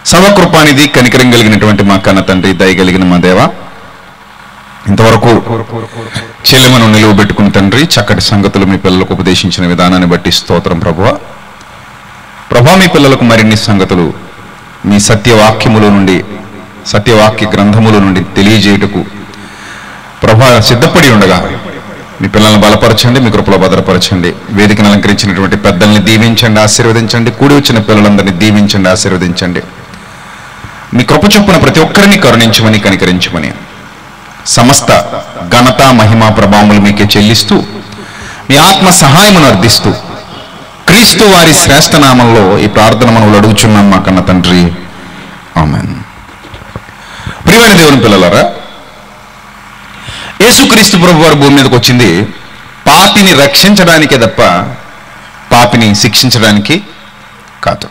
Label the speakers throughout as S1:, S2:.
S1: సర్వకృపానిధి కనికరం కలిగినటువంటి మా కన్న తండ్రి దయగలిగిన మా దేవ ఇంతవరకు చెల్లెమను నిలువ పెట్టుకుని తండ్రి చక్కటి సంగతులు మీ పిల్లలకు ఉపదేశించిన విధానాన్ని బట్టి స్తోత్రం ప్రభువ ప్రభా మీ పిల్లలకు మరిన్ని సంగతులు మీ సత్యవాక్యముల నుండి సత్యవాక్య గ్రంథముల నుండి తెలియజేయుటకు ప్రభా సిద్ధపడి ఉండగా మీ పిల్లల్ని బలపరచండి మీ కృపలో భద్రపరచండి వేదికను అలంకరించినటువంటి పెద్దల్ని దీవించండి ఆశీర్వదించండి కూడి వచ్చిన పిల్లలందరినీ దీవించండి ఆశీర్వదించండి మీ కృప చొప్పున ప్రతి ఒక్కరిని కరుణించమని కనికరించమని సమస్త ఘనత మహిమ ప్రభావములు మీకే చెల్లిస్తూ మీ ఆత్మ సహాయమును అర్థిస్తూ క్రీస్తు వారి శ్రేష్ఠ నామంలో ఈ ప్రార్థన మనవులు అడుగుచున్నాం మా కన్న తండ్రి ఆమెన్ ప్రియమైన దేవుని పిల్లలారా యేసుక్రీస్తు ప్రభు వారు భూమి మీదకి వచ్చింది పాపిని రక్షించడానికే తప్ప పాపిని శిక్షించడానికి కాదు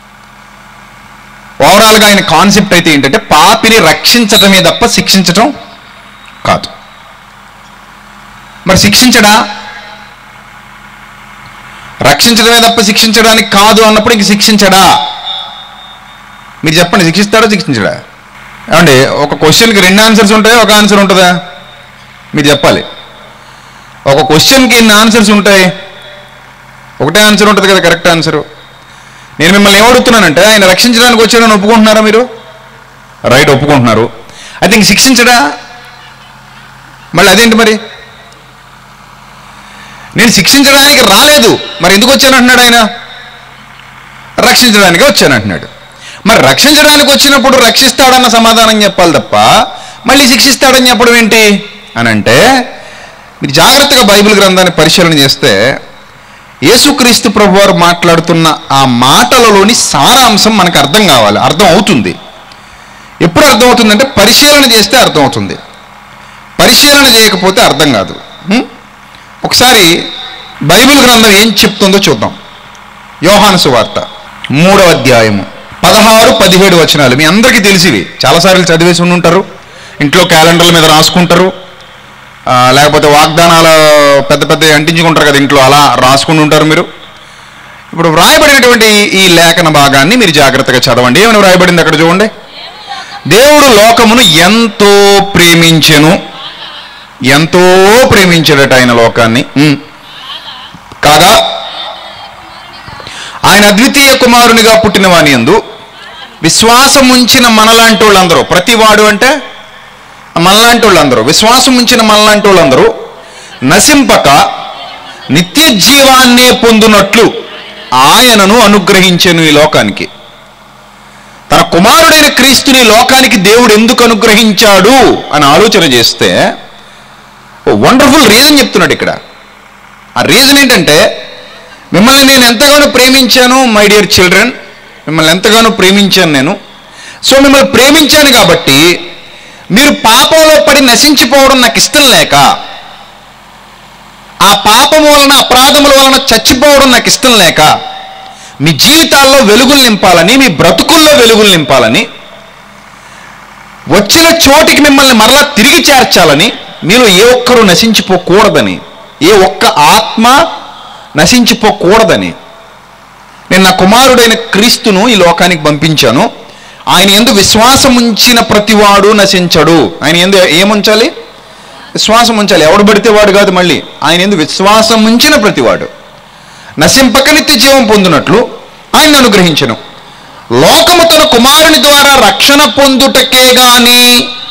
S1: ఓవరాల్గా ఆయన కాన్సెప్ట్ అయితే ఏంటంటే పాపిని రక్షించటమే తప్ప శిక్షించటం కాదు మరి శిక్షించడా రక్షించడమే తప్ప శిక్షించడానికి కాదు అన్నప్పుడు ఇంక శిక్షించడా మీరు చెప్పండి శిక్షిస్తాడా శిక్షించడా ఏమండి ఒక క్వశ్చన్కి రెండు ఆన్సర్స్ ఉంటాయి ఒక ఆన్సర్ ఉంటుందా మీరు చెప్పాలి ఒక క్వశ్చన్కి ఎన్ని ఆన్సర్స్ ఉంటాయి ఒకటే ఆన్సర్ ఉంటుంది కదా కరెక్ట్ ఆన్సరు నేను మిమ్మల్ని ఏమడుగుతున్నానంటే ఆయన రక్షించడానికి వచ్చాడని ఒప్పుకుంటున్నారా మీరు రైట్ ఒప్పుకుంటున్నారు అయితే ఇంక శిక్షించడా మళ్ళీ అదేంటి మరి నేను శిక్షించడానికి రాలేదు మరి ఎందుకు వచ్చానంటున్నాడు ఆయన రక్షించడానికి వచ్చానంటున్నాడు మరి రక్షించడానికి వచ్చినప్పుడు రక్షిస్తాడన్న సమాధానం చెప్పాలి తప్ప మళ్ళీ శిక్షిస్తాడని చెప్పడం ఏంటి అని అంటే మీరు జాగ్రత్తగా బైబిల్ గ్రంథాన్ని పరిశీలన చేస్తే యేసుక్రీస్తు ప్రభు వారు మాట్లాడుతున్న ఆ మాటలలోని సారాంశం మనకు అర్థం కావాలి అర్థం అవుతుంది ఎప్పుడు అర్థం అవుతుందంటే పరిశీలన చేస్తే అర్థం అవుతుంది పరిశీలన చేయకపోతే అర్థం కాదు హ్మ్? ఒకసారి బైబిల్ గ్రంథం ఏం చెప్తుందో చూద్దాం యోహాను సువార్త మూడవ అధ్యాయము పదహారు పదిహేడు వచనాలు మీ అందరికీ తెలిసివి చాలాసార్లు చదివేసి ఉండి ఉంటారు ఇంట్లో క్యాలెండర్ల మీద రాసుకుంటారు ఆ, లేకపోతే వాగ్దానాలు పెద్ద పెద్ద అంటించుకుంటారు కదా ఇంట్లో అలా రాసుకుని ఉంటారు మీరు ఇప్పుడు వ్రాయబడినటువంటి ఈ లేఖన భాగాన్ని మీరు జాగ్రత్తగా చదవండి ఏమైనా వ్రాయబడింది అక్కడ చూడండి దేవుడు లోకమును ఎంతో ప్రేమించెను ఎంతో ప్రేమించాడట ఆయన లోకాన్ని ఉమ్. కాగా ఆయన అద్వితీయ కుమారునిగా పుట్టిన వాని ఎందు విశ్వాసం ఉంచిన మనలాంటి వాళ్ళందరూ ప్రతివాడు అంటే మనలాంటి వాళ్ళందరూ విశ్వాసం ఉంచిన మనలాంటి వాళ్ళందరూ నశింపక నిత్య జీవాన్నే పొందునట్లు ఆయనను అనుగ్రహించెను ఈ లోకానికి తన కుమారుడైన క్రీస్తుని లోకానికి దేవుడు ఎందుకు అనుగ్రహించాడు అని ఆలోచన చేస్తే వండర్ఫుల్ రీజన్ చెప్తున్నాడు ఇక్కడ ఆ రీజన్ ఏంటంటే మిమ్మల్ని నేను ఎంతగానో ప్రేమించాను మై డియర్ చిల్డ్రన్ మిమ్మల్ని ఎంతగానో ప్రేమించాను నేను సో మిమ్మల్ని ప్రేమించాను కాబట్టి మీరు పాపంలో పడి నశించిపోవడం నాకు ఇష్టం లేక ఆ పాపం వలన అపరాధముల వలన చచ్చిపోవడం నాకు ఇష్టం లేక మీ జీవితాల్లో వెలుగులు నింపాలని మీ బ్రతుకుల్లో వెలుగులు నింపాలని వచ్చిన చోటికి మిమ్మల్ని మరలా తిరిగి చేర్చాలని మీరు ఏ ఒక్కరూ నశించిపోకూడదని ఏ ఒక్క ఆత్మ నశించిపోకూడదని నేను నా కుమారుడైన క్రీస్తును ఈ లోకానికి పంపించాను ఆయన ఎందు విశ్వాసం ఉంచిన ప్రతివాడు నశించడు ఆయన ఎందు ఏముంచాలి విశ్వాసం ఉంచాలి ఎవడు పడితే వాడు కాదు మళ్ళీ ఆయన ఎందు విశ్వాసం ఉంచిన ప్రతివాడు నశింపక నిత్య జీవం పొందినట్లు ఆయన అనుగ్రహించను లోకము తన కుమారుని ద్వారా రక్షణ పొందుటకే గాని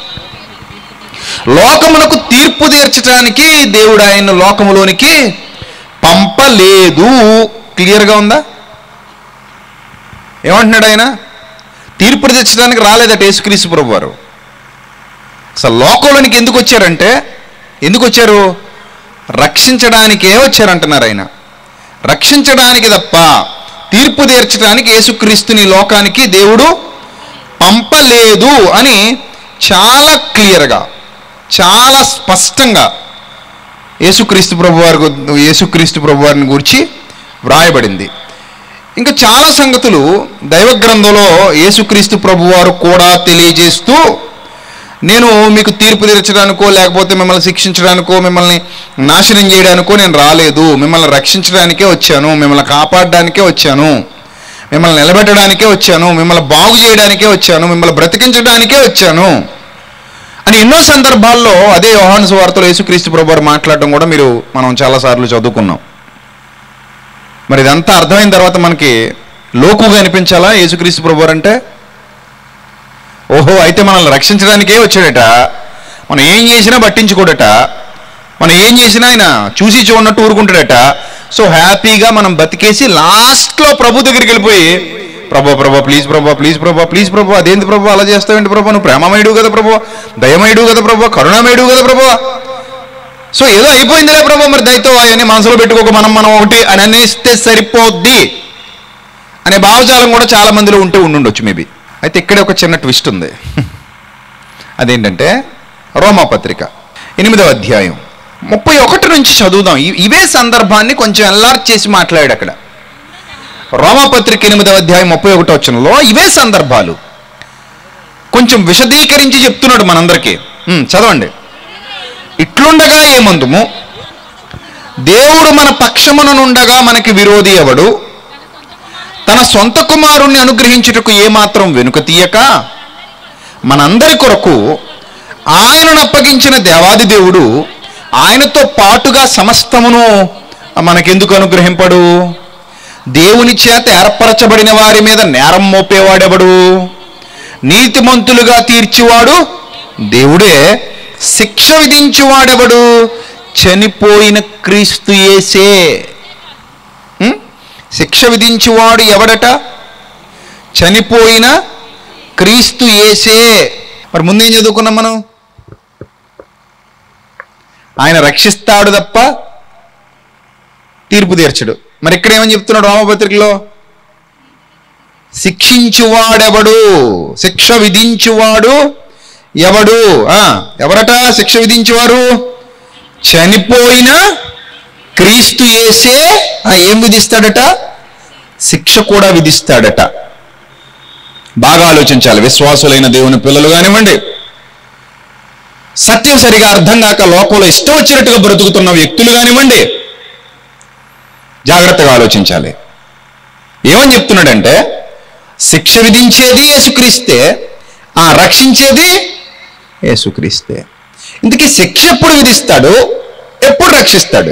S1: లోకమునకు తీర్పు తీర్చడానికి దేవుడు ఆయన లోకములోనికి పంపలేదు క్లియర్గా ఉందా ఏమంటున్నాడు ఆయన తీర్పు తెచ్చడానికి రాలేదట యేసుక్రీస్తు ప్రభు వారు అసలు లోకంలోనికి ఎందుకు వచ్చారంటే ఎందుకు వచ్చారు రక్షించడానికే వచ్చారంటున్నారు ఆయన రక్షించడానికి తప్ప తీర్పు తీర్చడానికి యేసుక్రీస్తుని లోకానికి దేవుడు పంపలేదు అని చాలా క్లియర్గా చాలా స్పష్టంగా యేసుక్రీస్తు ప్రభు వారి గు- యేసుక్రీస్తు ప్రభు వారిని గురించి వ్రాయబడింది ఇంకా చాలా సంగతులు దైవ గ్రంథంలో యేసుక్రీస్తు ప్రభు వారు కూడా తెలియజేస్తూ నేను మీకు తీర్పు తీర్చడానికో లేకపోతే మిమ్మల్ని శిక్షించడానికో మిమ్మల్ని నాశనం చేయడానికో నేను రాలేదు మిమ్మల్ని రక్షించడానికే వచ్చాను మిమ్మల్ని కాపాడడానికే వచ్చాను మిమ్మల్ని నిలబెట్టడానికే వచ్చాను మిమ్మల్ని బాగు చేయడానికే వచ్చాను మిమ్మల్ని బ్రతికించడానికే వచ్చాను అని ఎన్నో సందర్భాల్లో అదే యోహాను సువార్తలో యేసుక్రీస్తు ప్రభు వారు మాట్లాడడం కూడా మీరు మనం చాలాసార్లు చదువుకున్నాం మరి ఇదంతా అర్థమైన తర్వాత మనకి లోకుగా అనిపించాలా యేసుక్రీస్తు ప్రభు వారు అంటే ఓహో అయితే మనల్ని రక్షించడానికే వచ్చాడట మనం ఏం చేసినా పట్టించుకోడట మనం ఏం చేసినా ఆయన చూసి చూడనట్టు ఊరుకుంటాడట సో హ్యాపీగా మనం బతికేసి లాస్ట్లో ప్రభు దగ్గరికి వెళ్ళిపోయి ప్రభా ప్రభా ప్లీజ్ ప్రభా ప్లీజ్ ప్రభా ప్లీజ్ ప్రభా అదేంటి ప్రభా అలా చేస్తావేంటి ప్రభా నువ్వు ప్రేమమయుడు కదా ప్రభా దయమయుడు కదా ప్రభా కరుణామయుడు కదా ప్రభా సో ఏదో అయిపోయిందిలే ప్రభా మరి దయతో అని మనసులో పెట్టుకోక మనం మనం ఒకటి అని అనేస్తే సరిపోద్ది అనే భావజాలం కూడా చాలా మందిలో ఉంటే ఉండుండొచ్చు మేబీ అయితే ఇక్కడే ఒక చిన్న ట్విస్ట్ ఉంది అదేంటంటే రోమాపత్రిక ఎనిమిదవ అధ్యాయం ముప్పై ఒకటి నుంచి చదువుదాం ఇ- ఇవే సందర్భాన్ని కొంచెం ఎల్లార్చ్ చేసి మాట్లాడాడు అక్కడ రోమాపత్రిక ఎనిమిదవ అధ్యాయం ముప్పై ఒకటో వచనంలో ఇవే సందర్భాలు కొంచెం విశదీకరించి చెప్తున్నాడు మనందరికీ ఉమ్, చదవండి ఇట్లుండగా ఏమందుము దేవుడు మన పక్షముననుండగా మనకి విరోధి ఎవడు తన సొంత కుమారుణ్ణి అనుగ్రహించుటకు ఏమాత్రం వెనుక తీయక మనందరి కొరకు ఆయనను అప్పగించిన దేవాది దేవుడు ఆయనతో పాటుగా సమస్తమును మనకెందుకు అనుగ్రహింపడు దేవుని చేత ఏర్పరచబడిన వారి మీద నేరం మోపేవాడెవడు నీతిమంతులుగా తీర్చివాడు దేవుడే శిక్ష విధించువాడెవడు చనిపోయిన క్రీస్తు యేసే ఉం? శిక్ష విధించువాడు ఎవడట చనిపోయిన క్రీస్తు యేసే మరి ముందేం చదువుకున్నాం మనం ఆయన రక్షిస్తాడు తప్ప తీర్పు తీర్చడు మరి ఇక్కడ ఏమని చెప్తున్నాడు రోమపత్రికలో శిక్షించువాడెవడు శిక్ష విధించువాడు ఎవడు ఆ ఎవరట శిక్ష విధించువారు చనిపోయిన క్రీస్తు యేసే ఆ ఏం విధిస్తాడట శిక్ష కూడా విధిస్తాడట బాగా ఆలోచించాలి విశ్వాసులైన దేవుని పిల్లలు కానివ్వండి సత్యం సరిగా అర్థం కాక లోకంలో ఇష్టం వచ్చినట్టుగా బ్రతుకుతున్న వ్యక్తులు కానివ్వండి జాగ్రత్తగా ఆలోచించాలి ఏమని చెప్తున్నాడంటే శిక్ష విధించేది యేసుక్రీస్తే ఆ రక్షించేది యేసుక్రీస్తే ఇందుకే శిక్ష ఎప్పుడు విధిస్తాడు ఎప్పుడు రక్షిస్తాడు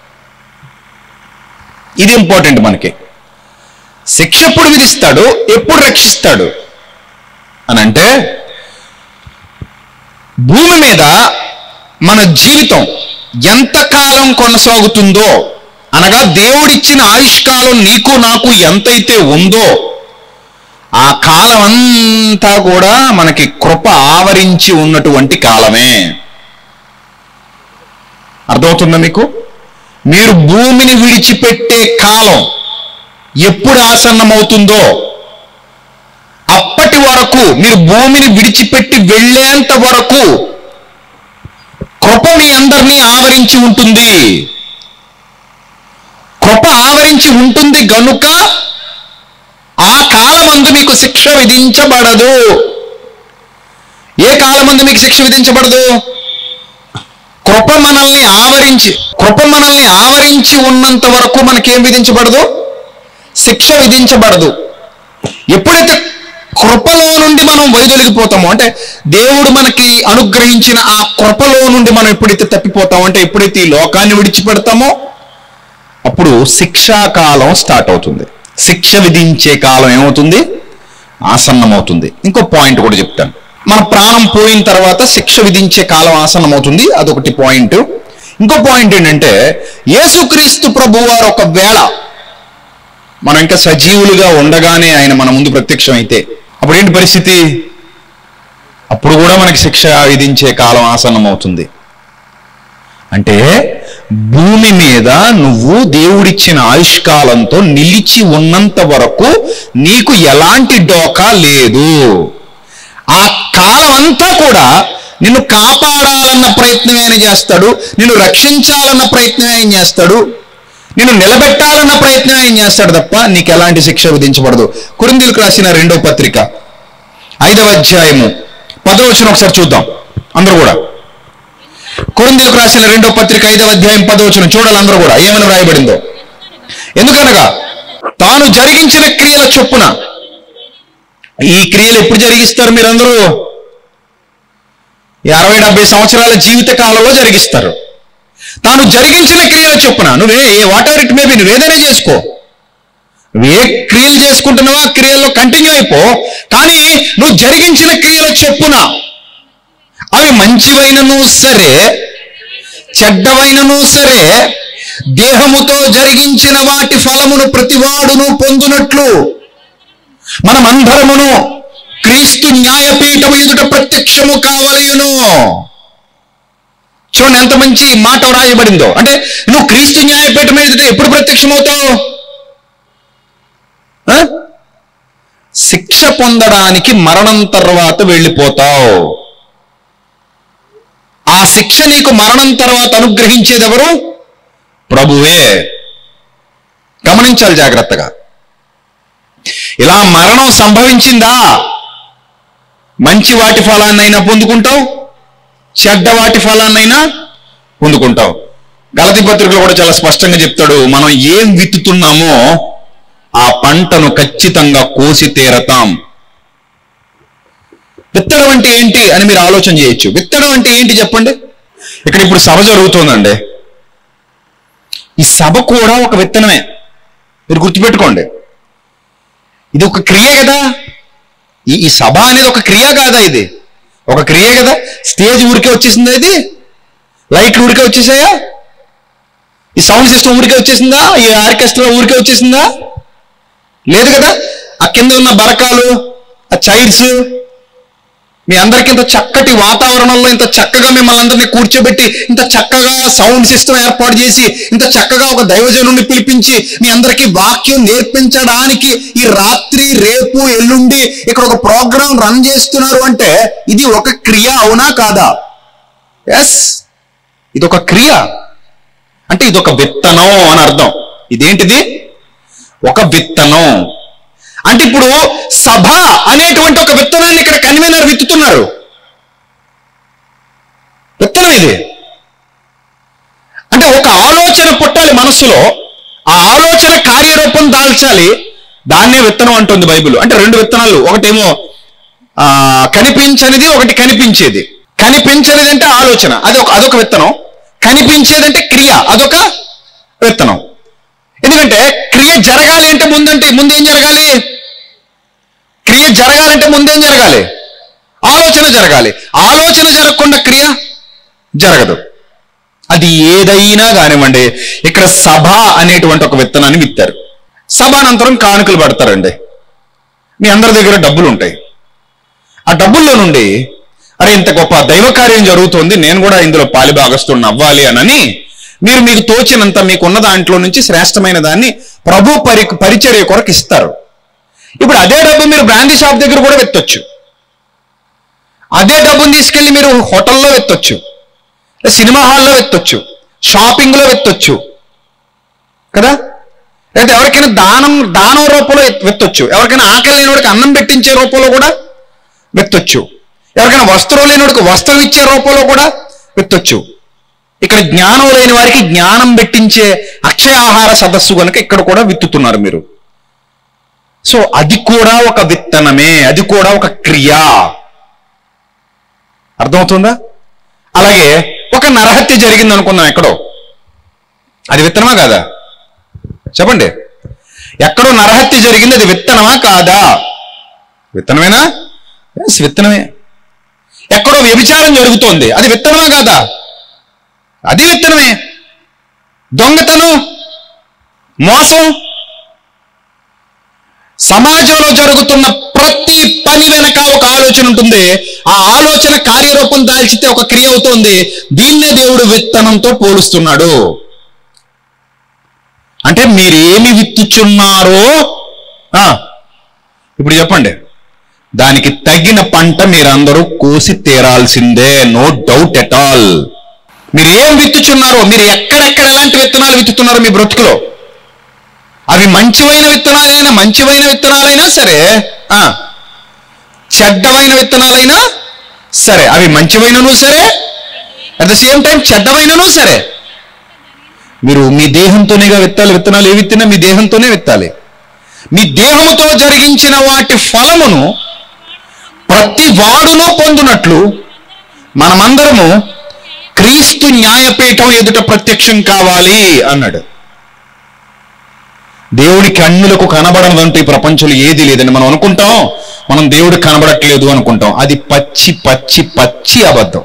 S1: ఇది ఇంపార్టెంట్ మనకి శిక్ష ఎప్పుడు విధిస్తాడు ఎప్పుడు రక్షిస్తాడు అని అంటే భూమి మీద మన జీవితం ఎంతకాలం కొనసాగుతుందో అనగా దేవుడిచ్చిన ఆయుష్కాలం నీకు నాకు ఎంతైతే ఉందో ఆ కాలం అంతా కూడా మనకి కృప ఆవరించి ఉన్నటువంటి కాలమే అర్థమవుతుందా మీకు మీరు భూమిని విడిచిపెట్టే కాలం ఎప్పుడు ఆసన్నమవుతుందో అప్పటి వరకు మీరు భూమిని విడిచిపెట్టి వెళ్ళేంత వరకు కృప మీ అందరినీ ఆవరించి ఉంటుంది కృప ఆవరించి ఉంటుంది గనుక ఆ కాలమందు మీకు శిక్ష విధించబడదు ఏ కాలమందు మీకు శిక్ష విధించబడదు కృప మనల్ని ఆవరించి కృప మనల్ని ఆవరించి ఉన్నంత వరకు మనకేం విధించబడదు శిక్ష విధించబడదు ఎప్పుడైతే కృపలో నుండి మనం వైదొలిగిపోతామో అంటే దేవుడు మనకి అనుగ్రహించిన ఆ కృపలో నుండి మనం ఎప్పుడైతే తప్పిపోతామో అంటే ఎప్పుడైతే ఈ లోకాన్ని విడిచిపెడతామో అప్పుడు శిక్షాకాలం స్టార్ట్ అవుతుంది శిక్ష విధించే కాలం ఏమవుతుంది ఆసన్నమవుతుంది ఇంకో పాయింట్ కూడా చెప్తాను మన ప్రాణం పోయిన తర్వాత శిక్ష విధించే కాలం ఆసన్నమవుతుంది అదొకటి పాయింట్ ఇంకో పాయింట్ ఏంటంటే యేసుక్రీస్తు ప్రభు వారు ఒకవేళ మనం ఇంకా సజీవులుగా ఉండగానే ఆయన మన ముందు ప్రత్యక్షం అయితే అప్పుడు ఏంటి పరిస్థితి అప్పుడు కూడా మనకి శిక్ష విధించే కాలం ఆసన్నమవుతుంది అంటే భూమి మీద నువ్వు దేవుడిచ్చిన ఆయుష్కాలంతో నిలిచి ఉన్నంత వరకు నీకు ఎలాంటి డోకా లేదు ఆ కాలం అంతా కూడా నిన్ను కాపాడాలన్న ప్రయత్నం ఆయన చేస్తాడు నిన్ను రక్షించాలన్న ప్రయత్నం ఆయన చేస్తాడు నిన్ను నిలబెట్టాలన్న ప్రయత్నం ఆయన చేస్తాడు తప్ప నీకు ఎలాంటి శిక్ష విధించబడదు కురిందీలకు రాసిన రెండో పత్రిక ఐదవ అధ్యాయము పదవచనం ఒకసారి చూద్దాం అందరూ కూడా కొరిందీలకు రాసిన రెండో పత్రిక ఐదవ అధ్యాయం పదవచనం చూడాలి అందరూ కూడా ఏమని వ్రాయబడిందో ఎందుకనగా తాను జరిగించిన క్రియల చొప్పున ఈ క్రియలు ఎప్పుడు జరిగిస్తారు మీరందరూ ఈ అరవై డెబ్బై సంవత్సరాల జీవిత కాలంలో జరిగిస్తారు తాను జరిగించిన క్రియల చొప్పున నువ్వే వాట్ ఎవర్ ఇట్ మేబీ నువ్వేదైనా చేసుకో నువ్వు ఏ క్రియలు చేసుకుంటున్నావో ఆ క్రియల్లో కంటిన్యూ అయిపో కానీ నువ్వు జరిగించిన క్రియల చొప్పున అవి మంచివైనను సరే చెడ్డవైనను సరే దేహముతో జరిగించిన వాటి ఫలమును ప్రతివాడును పొందునట్లు మనమందరమును క్రీస్తు న్యాయపీఠము ఎదుట ప్రత్యక్షము కావలయును చూడండి ఎంత మంచి మాట వ్రాయబడిందో అంటే నువ్వు క్రీస్తు న్యాయపీఠం ఎదుట ఎప్పుడు ప్రత్యక్షమవుతావు ఆ? శిక్ష పొందడానికి మరణం తర్వాత వెళ్ళిపోతావు ఆ శిక్ష నీకు మరణం తర్వాత అనుగ్రహించేది ఎవరు ప్రభువే గమనించాలి జాగ్రత్తగా ఇలా మరణం సంభవించిందా మంచి వాటి ఫలాన్నైనా పొందుకుంటావు చెడ్డ వాటి ఫలాన్నైనా పొందుకుంటావు గలతి పత్రికలో కూడా చాలా స్పష్టంగా చెప్తాడు మనం ఏం విత్తుతున్నామో ఆ పంటను ఖచ్చితంగా కోసి తీరతాం విత్తడం అంటే ఏంటి అని మీరు ఆలోచన చేయొచ్చు విత్తడం అంటే ఏంటి చెప్పండి ఇక్కడ ఇప్పుడు సభ జరుగుతోందండి ఈ సభ కూడా ఒక విత్తనమే మీరు గుర్తుపెట్టుకోండి ఇది ఒక క్రియ కదా ఈ ఈ సభ అనేది ఒక క్రియ కాదా ఇది ఒక క్రియ కదా స్టేజ్ ఊరికే వచ్చేసిందా ఇది లైట్లు ఊరికే వచ్చేసాయా ఈ సౌండ్ సిస్టమ్ ఊరికే వచ్చేసిందా ఈ ఆర్కెస్ట్రా ఊరికే వచ్చేసిందా లేదు కదా ఆ కింద ఉన్న బరకాలు ఆ చైర్స్ మీ అందరికి ఇంత చక్కటి వాతావరణంలో ఇంత చక్కగా మిమ్మల్ని అందరినీ కూర్చోబెట్టి ఇంత చక్కగా సౌండ్ సిస్టమ్ ఏర్పాటు చేసి ఇంత చక్కగా ఒక దైవజనుడిని పిలిపించి మీ అందరికీ వాక్యం నేర్పించడానికి ఈ రాత్రి రేపు ఎల్లుండి ఇక్కడ ఒక ప్రోగ్రాం రన్ చేస్తున్నారు అంటే ఇది ఒక క్రియ అవునా కాదా ఎస్ ఇది ఒక క్రియ అంటే ఇది ఒక విత్తనం అని అర్థం ఇదేంటిది ఒక విత్తనం అంటే ఇప్పుడు సభ అనేటువంటి ఒక విత్తనాన్ని ఇక్కడ కన్వీనర్ విత్తుతున్నారు విత్తనం ఇది అంటే ఒక ఆలోచన పుట్టాలి మనస్సులో ఆ ఆలోచన కార్యరూపం దాల్చాలి దాన్నే విత్తనం అంటుంది బైబిల్ అంటే రెండు విత్తనాలు ఒకటేమో ఆ, కనిపించనిది ఒకటి కనిపించేది కనిపించనిది అంటే ఆలోచన అది ఒక అదొక విత్తనం కనిపించేదంటే క్రియ అదొక విత్తనం ఎందుకంటే క్రియ జరగాలి అంటే ముందంటే ముందు ఏం జరగాలి క్రియ జరగాలంటే ముందేం జరగాలి ఆలోచన జరగాలి ఆలోచన జరగకుండా క్రియ జరగదు అది ఏదైనా కానివ్వండి ఇక్కడ సభ అనేటువంటి ఒక విత్తనాన్ని విత్తారు సభ అనంతరం కానుకలు పడతారండి మీ అందరి దగ్గర డబ్బులు ఉంటాయి ఆ డబ్బుల్లో నుండి అరే ఇంత గొప్ప దైవ కార్యం జరుగుతోంది నేను కూడా ఇందులో పాలిభాగస్తుడిని అవ్వాలి అనని మీరు మీకు తోచినంత మీకున్న దాంట్లో నుంచి శ్రేష్టమైన దాన్ని ప్రభు పరి పరిచర్య కొరకు ఇస్తారు ఇప్పుడు అదే డబ్బు మీరు బ్రాందీ షాప్ దగ్గర కూడా వెత్తొచ్చు అదే డబ్బుని తీసుకెళ్లి మీరు హోటల్లో వెత్తొచ్చు సినిమా హాల్లో వెత్తొచ్చు షాపింగ్లో వెత్తొచ్చు కదా లేదా ఎవరికైనా దానం దానం రూపంలో వెత్తొచ్చు ఎవరికైనా ఆకలి లేని వాడికి అన్నం పెట్టించే రూపంలో కూడా వెత్తొచ్చు ఎవరికైనా వస్త్రం లేని వాడికి వస్త్రం ఇచ్చే రూపంలో కూడా వెత్తొచ్చు ఇక్కడ జ్ఞానం లేని వారికి జ్ఞానం పెట్టించే అక్షయ ఆహార సదస్సు కనుక ఇక్కడ కూడా విత్తుతున్నారు మీరు సో అది కూడా ఒక విత్తనమే అది కూడా ఒక క్రియ అర్థమవుతుందా అలాగే ఒక నరహత్య జరిగింది అనుకుందాం ఎక్కడో అది విత్తనమా కాదా చెప్పండి ఎక్కడో నరహత్య జరిగింది అది విత్తనమా కాదా విత్తనమేనా ఎస్ విత్తనమే ఎక్కడో వ్యభిచారం జరుగుతోంది అది విత్తనమా కాదా అది విత్తనమే దొంగతనం మోసం సమాజంలో జరుగుతున్న ప్రతి పని వెనక ఒక ఆలోచన ఉంటుంది ఆ ఆలోచన కార్యరూపం దాల్చితే ఒక క్రియ అవుతోంది దీన్నే దేవుడు విత్తనంతో పోలుస్తున్నాడు అంటే మీరు ఏమి విత్తుచున్నారో ఆ, ఇప్పుడు చెప్పండి దానికి తగిన పంట మీరందరూ కోసి తీరాల్సిందే నో డౌట్ ఎట్ ఆల్ మీరు ఏం విత్తుచున్నారో మీరు ఎక్కడెక్కడ ఎలాంటి విత్తనాలు విత్తుతున్నారో మీ బ్రతుకులో అవి మంచివైన విత్తనాలైనా మంచివైన విత్తనాలైనా సరే ఆ, చెడ్డమైన విత్తనాలైనా సరే అవి మంచివైనను సరే అట్ ద సేమ్ టైం చెడ్డమైనను సరే మీరు మీ దేహంతోనేగా విత్తాలి విత్తనాలు ఏ విత్తినా మీ దేహంతోనే విత్తాలి మీ దేహముతో జరిగించిన వాటి ఫలమును ప్రతి వాడును పొందునట్లు మనమందరము క్రీస్తు న్యాయపీఠం ఎదుట ప్రత్యక్షం కావాలి అన్నాడు దేవుడికి అన్నులకు కనబడనదంటూ ఈ ప్రపంచంలో ఏది లేదని మనం అనుకుంటాం మనం దేవుడికి కనబడట్లేదు అనుకుంటాం అది పచ్చి పచ్చి పచ్చి అబద్ధం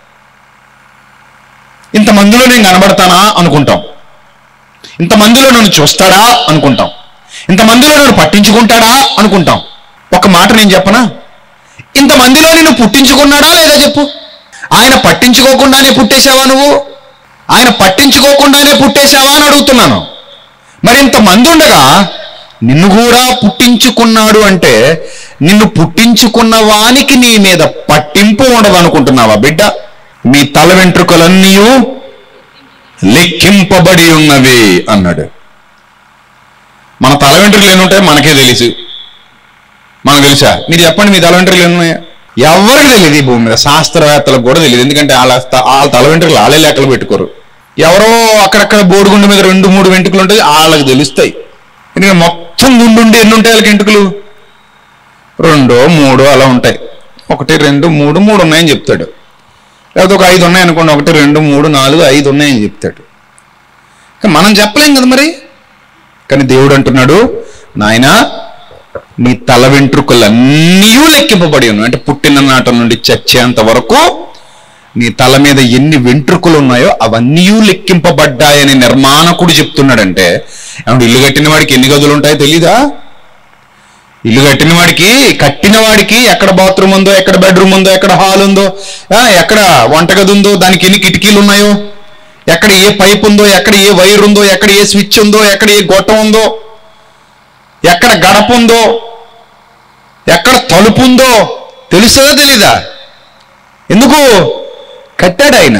S1: ఇంతమందిలో నేను కనబడతానా అనుకుంటాం ఇంతమందిలో నన్ను చూస్తాడా అనుకుంటాం ఇంతమందిలో నన్ను పట్టించుకుంటాడా అనుకుంటాం ఒక మాట నేను చెప్పనా ఇంతమందిలో నిన్ను పుట్టించుకున్నాడా లేదా చెప్పు ఆయన పట్టించుకోకుండానే పుట్టేశావా నువ్వు ఆయన పట్టించుకోకుండానే పుట్టేశావా అని అడుగుతున్నాను మరి ఇంతమంది ఉండగా నిన్ను కూడా పుట్టించుకున్నాడు అంటే నిన్ను పుట్టించుకున్న వానికి నీ మీద పట్టింపు ఉండదు అనుకుంటున్నావా బిడ్డ మీ తల వెంట్రుకలన్నీ లెక్కింపబడి ఉన్నవి అన్నాడు మన తల వెంట్రుకలు ఎన్ని ఉంటాయో మనకే తెలుసు మనకు తెలుసా మీరు చెప్పండి మీ తల వెంట్రుకలు ఎన్ని ఉన్నాయో ఎవరికి తెలియదు ఈ భూమి మీద శాస్త్రవేత్తలకు కూడా తెలియదు ఎందుకంటే వాళ్ళ త- వాళ్ళ తల వెంట్రుకలు వాళ్ళే లెక్కలు పెట్టుకోరు ఎవరో అక్కడక్కడ బోడిగుండు మీద రెండు మూడు వెంట్రుకలు ఉంటాయి వాళ్ళకి తెలుస్తాయి ఎందుకంటే మొత్తం గుండు ఉండి ఎన్ని ఉంటాయి వాళ్ళకి వెంట్రుకలు రెండో మూడో అలా ఉంటాయి ఒకటి రెండు మూడు మూడు ఉన్నాయని చెప్తాడు లేకపోతే ఒక ఐదు ఉన్నాయి అనుకోండి ఒకటి రెండు మూడు నాలుగు ఐదు ఉన్నాయని చెప్తాడు కానీ మనం చెప్పలేం కదా మరి కానీ దేవుడు అంటున్నాడు నాయనా నీ తల వెంట్రుకలన్నీ లెక్కింపబడి ఉన్నాయి అంటే పుట్టిన నాట నుండి చచ్చేంత వరకు నీ తల మీద ఎన్ని వెంట్రుకలు ఉన్నాయో అవన్నీ లెక్కింపబడ్డాయని నిర్మాణకుడు చెప్తున్నాడంటే ఏమంటే ఇల్లు కట్టిన వాడికి ఎన్ని గదులు ఉంటాయో తెలీదా ఇల్లు కట్టిన వాడికి కట్టిన వాడికి ఎక్కడ బాత్రూమ్ ఉందో ఎక్కడ బెడ్రూమ్ ఉందో ఎక్కడ హాల్ ఉందో ఆ, ఎక్కడ వంటగది ఉందో దానికి ఎన్ని కిటికీలు ఉన్నాయో ఎక్కడ ఏ పైప్ ఉందో ఎక్కడ ఏ వైర్ ఉందో ఎక్కడ ఏ స్విచ్ ఉందో ఎక్కడ ఏ గొట్టం ఉందో ఎక్కడ గడప ఉందో ఎక్కడ తలుపు ఉందో తెలుస్తుందా తెలీదా ఎందుకు కట్టాడు ఆయన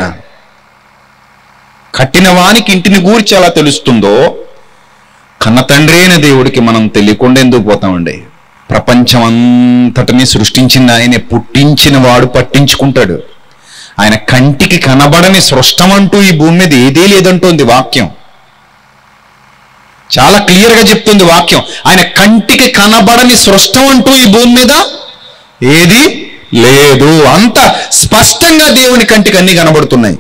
S1: కట్టిన వానికి ఇంటిని గూర్చి ఎలా తెలుస్తుందో కన్న తండ్రి అయిన దేవుడికి మనం తెలియకుండా ఎందుకు పోతామండి ప్రపంచం అంతటిని సృష్టించింది ఆయనే పుట్టించిన వాడు పట్టించుకుంటాడు ఆయన కంటికి కనబడని సృష్టమంటూ ఈ భూమి మీద ఏదీ లేదంటోంది వాక్యం చాలా క్లియర్ గా చెప్తుంది వాక్యం ఆయన కంటికి కనబడని సృష్టం అంటూ ఈ భూమి మీద ఏది లేదు అంత స్పష్టంగా దేవుని కంటికి అన్ని కనబడుతున్నాయి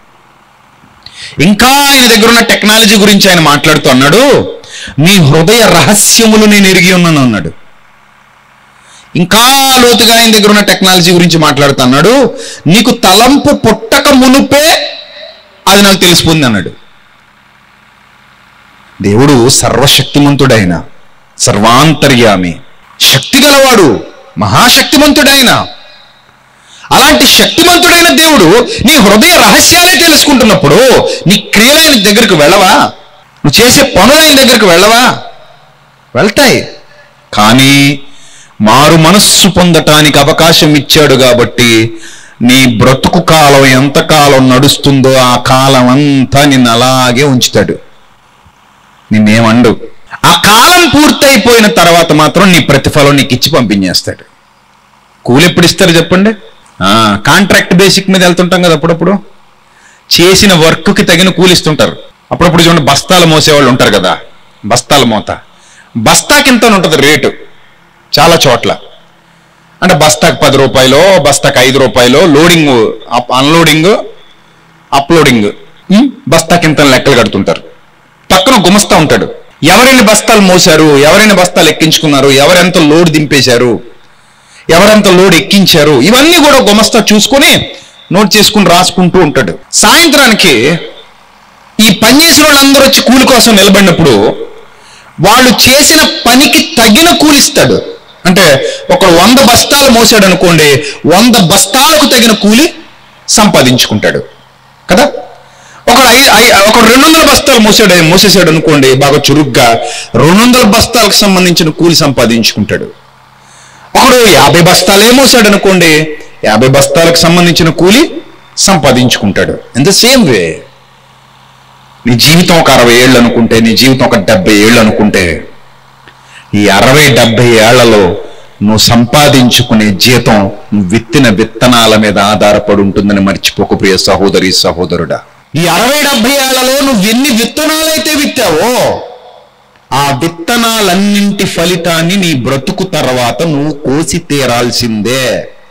S1: ఇంకా ఆయన దగ్గర ఉన్న టెక్నాలజీ గురించి ఆయన మాట్లాడుతూ అన్నాడు నీ హృదయ రహస్యములు నేను ఎరిగి ఉన్నాను అన్నాడు ఇంకా లోతుగా ఆయన దగ్గర ఉన్న టెక్నాలజీ గురించి మాట్లాడుతూ అన్నాడు నీకు తలంపు పుట్టక మునుపే అది నాకు తెలిసిపోయింది అన్నాడు దేవుడు సర్వశక్తిమంతుడైన సర్వాంతర్యామి శక్తి గలవాడు మహాశక్తిమంతుడైన అలాంటి శక్తిమంతుడైన దేవుడు నీ హృదయ రహస్యాలే తెలుసుకుంటున్నప్పుడు నీ క్రియలు ఆయన దగ్గరికి వెళ్ళవా నువ్వు చేసే పనులు ఆయన దగ్గరికి వెళ్ళవా వెళ్తాయి కానీ మారు మనస్సు పొందటానికి అవకాశం ఇచ్చాడు కాబట్టి నీ బ్రతుకు కాలం ఎంతకాలం నడుస్తుందో ఆ కాలం అంతా నిన్ను అలాగే ఉంచుతాడు నిన్నేమండు ఆ కాలం పూర్తయిపోయిన తర్వాత మాత్రం నీ ప్రతిఫలం నీకు ఇచ్చి పంపించేస్తాడు కూలి ఎప్పుడు ఇస్తారు చెప్పండి ఆ, కాంట్రాక్ట్ బేసిక్ మీద వెళ్తుంటాం కదా అప్పుడప్పుడు చేసిన వర్క్కి తగిన కూలి ఇస్తుంటారు అప్పుడప్పుడు చూడండి బస్తాలు మోసేవాళ్ళు ఉంటారు కదా బస్తాల మోత బస్తాకి ఇంత ఉంటుంది రేటు చాలా చోట్ల అంటే బస్తాకి పది రూపాయలు బస్తాకి ఐదు రూపాయలు loading up unloading uploading um, బస్తాకి ఇంత లెక్కలు కడుతుంటారు పక్కన గుమస్తా ఉంటాడు ఎవరైనా బస్తాలు మోసారు ఎవరైనా బస్తాలు ఎక్కించుకున్నారు ఎవరెంత లోడ్ దింపేశారు ఎవరెంత లోడ్ ఎక్కించారు ఇవన్నీ కూడా గుమస్తా చూసుకొని నోట్ చేసుకుని రాసుకుంటూ ఉంటాడు సాయంత్రానికి ఈ పని చేసిన వాళ్ళందరూ వచ్చి కూలి కోసం నిలబడినప్పుడు వాళ్ళు చేసిన పనికి తగిన కూలిస్తాడు అంటే ఒకడు వంద బస్తాలు మోసాడు అనుకోండి వంద బస్తాలకు తగిన కూలి సంపాదించుకుంటాడు కదా ఒకడు ఐ ఐ ఒకడు రెండు వందల బస్తాలు మోసాడు మోసేసాడు అనుకోండి బాగా చురుగ్గా రెండు వందల బస్తాలకు సంబంధించిన కూలి సంపాదించుకుంటాడు ఒకడు యాభై బస్తాలే మోసాడు అనుకోండి యాభై బస్తాలకు సంబంధించిన కూలి సంపాదించుకుంటాడు ఇన్ ద సేమ్ వే నీ జీవితం ఒక అరవై ఏళ్ళు అనుకుంటే నీ జీవితం ఒక డెబ్బై ఏళ్ళు అనుకుంటే ఈ అరవై డెబ్బై ఏళ్లలో నువ్వు సంపాదించుకునే జీతం నువ్వు విత్తిన విత్తనాల మీద ఆధారపడి ఉంటుందని మర్చిపోకు ప్రియ సహోదరి సహోదరుడా ఈ అరవై డెబ్బై ఏళ్లలో నువ్వు ఎన్ని విత్తనాలైతే విత్తావో ఆ విత్తనాలన్నింటి ఫలితాన్ని నీ బ్రతుకు తర్వాత నువ్వు కోసి తీరాల్సిందే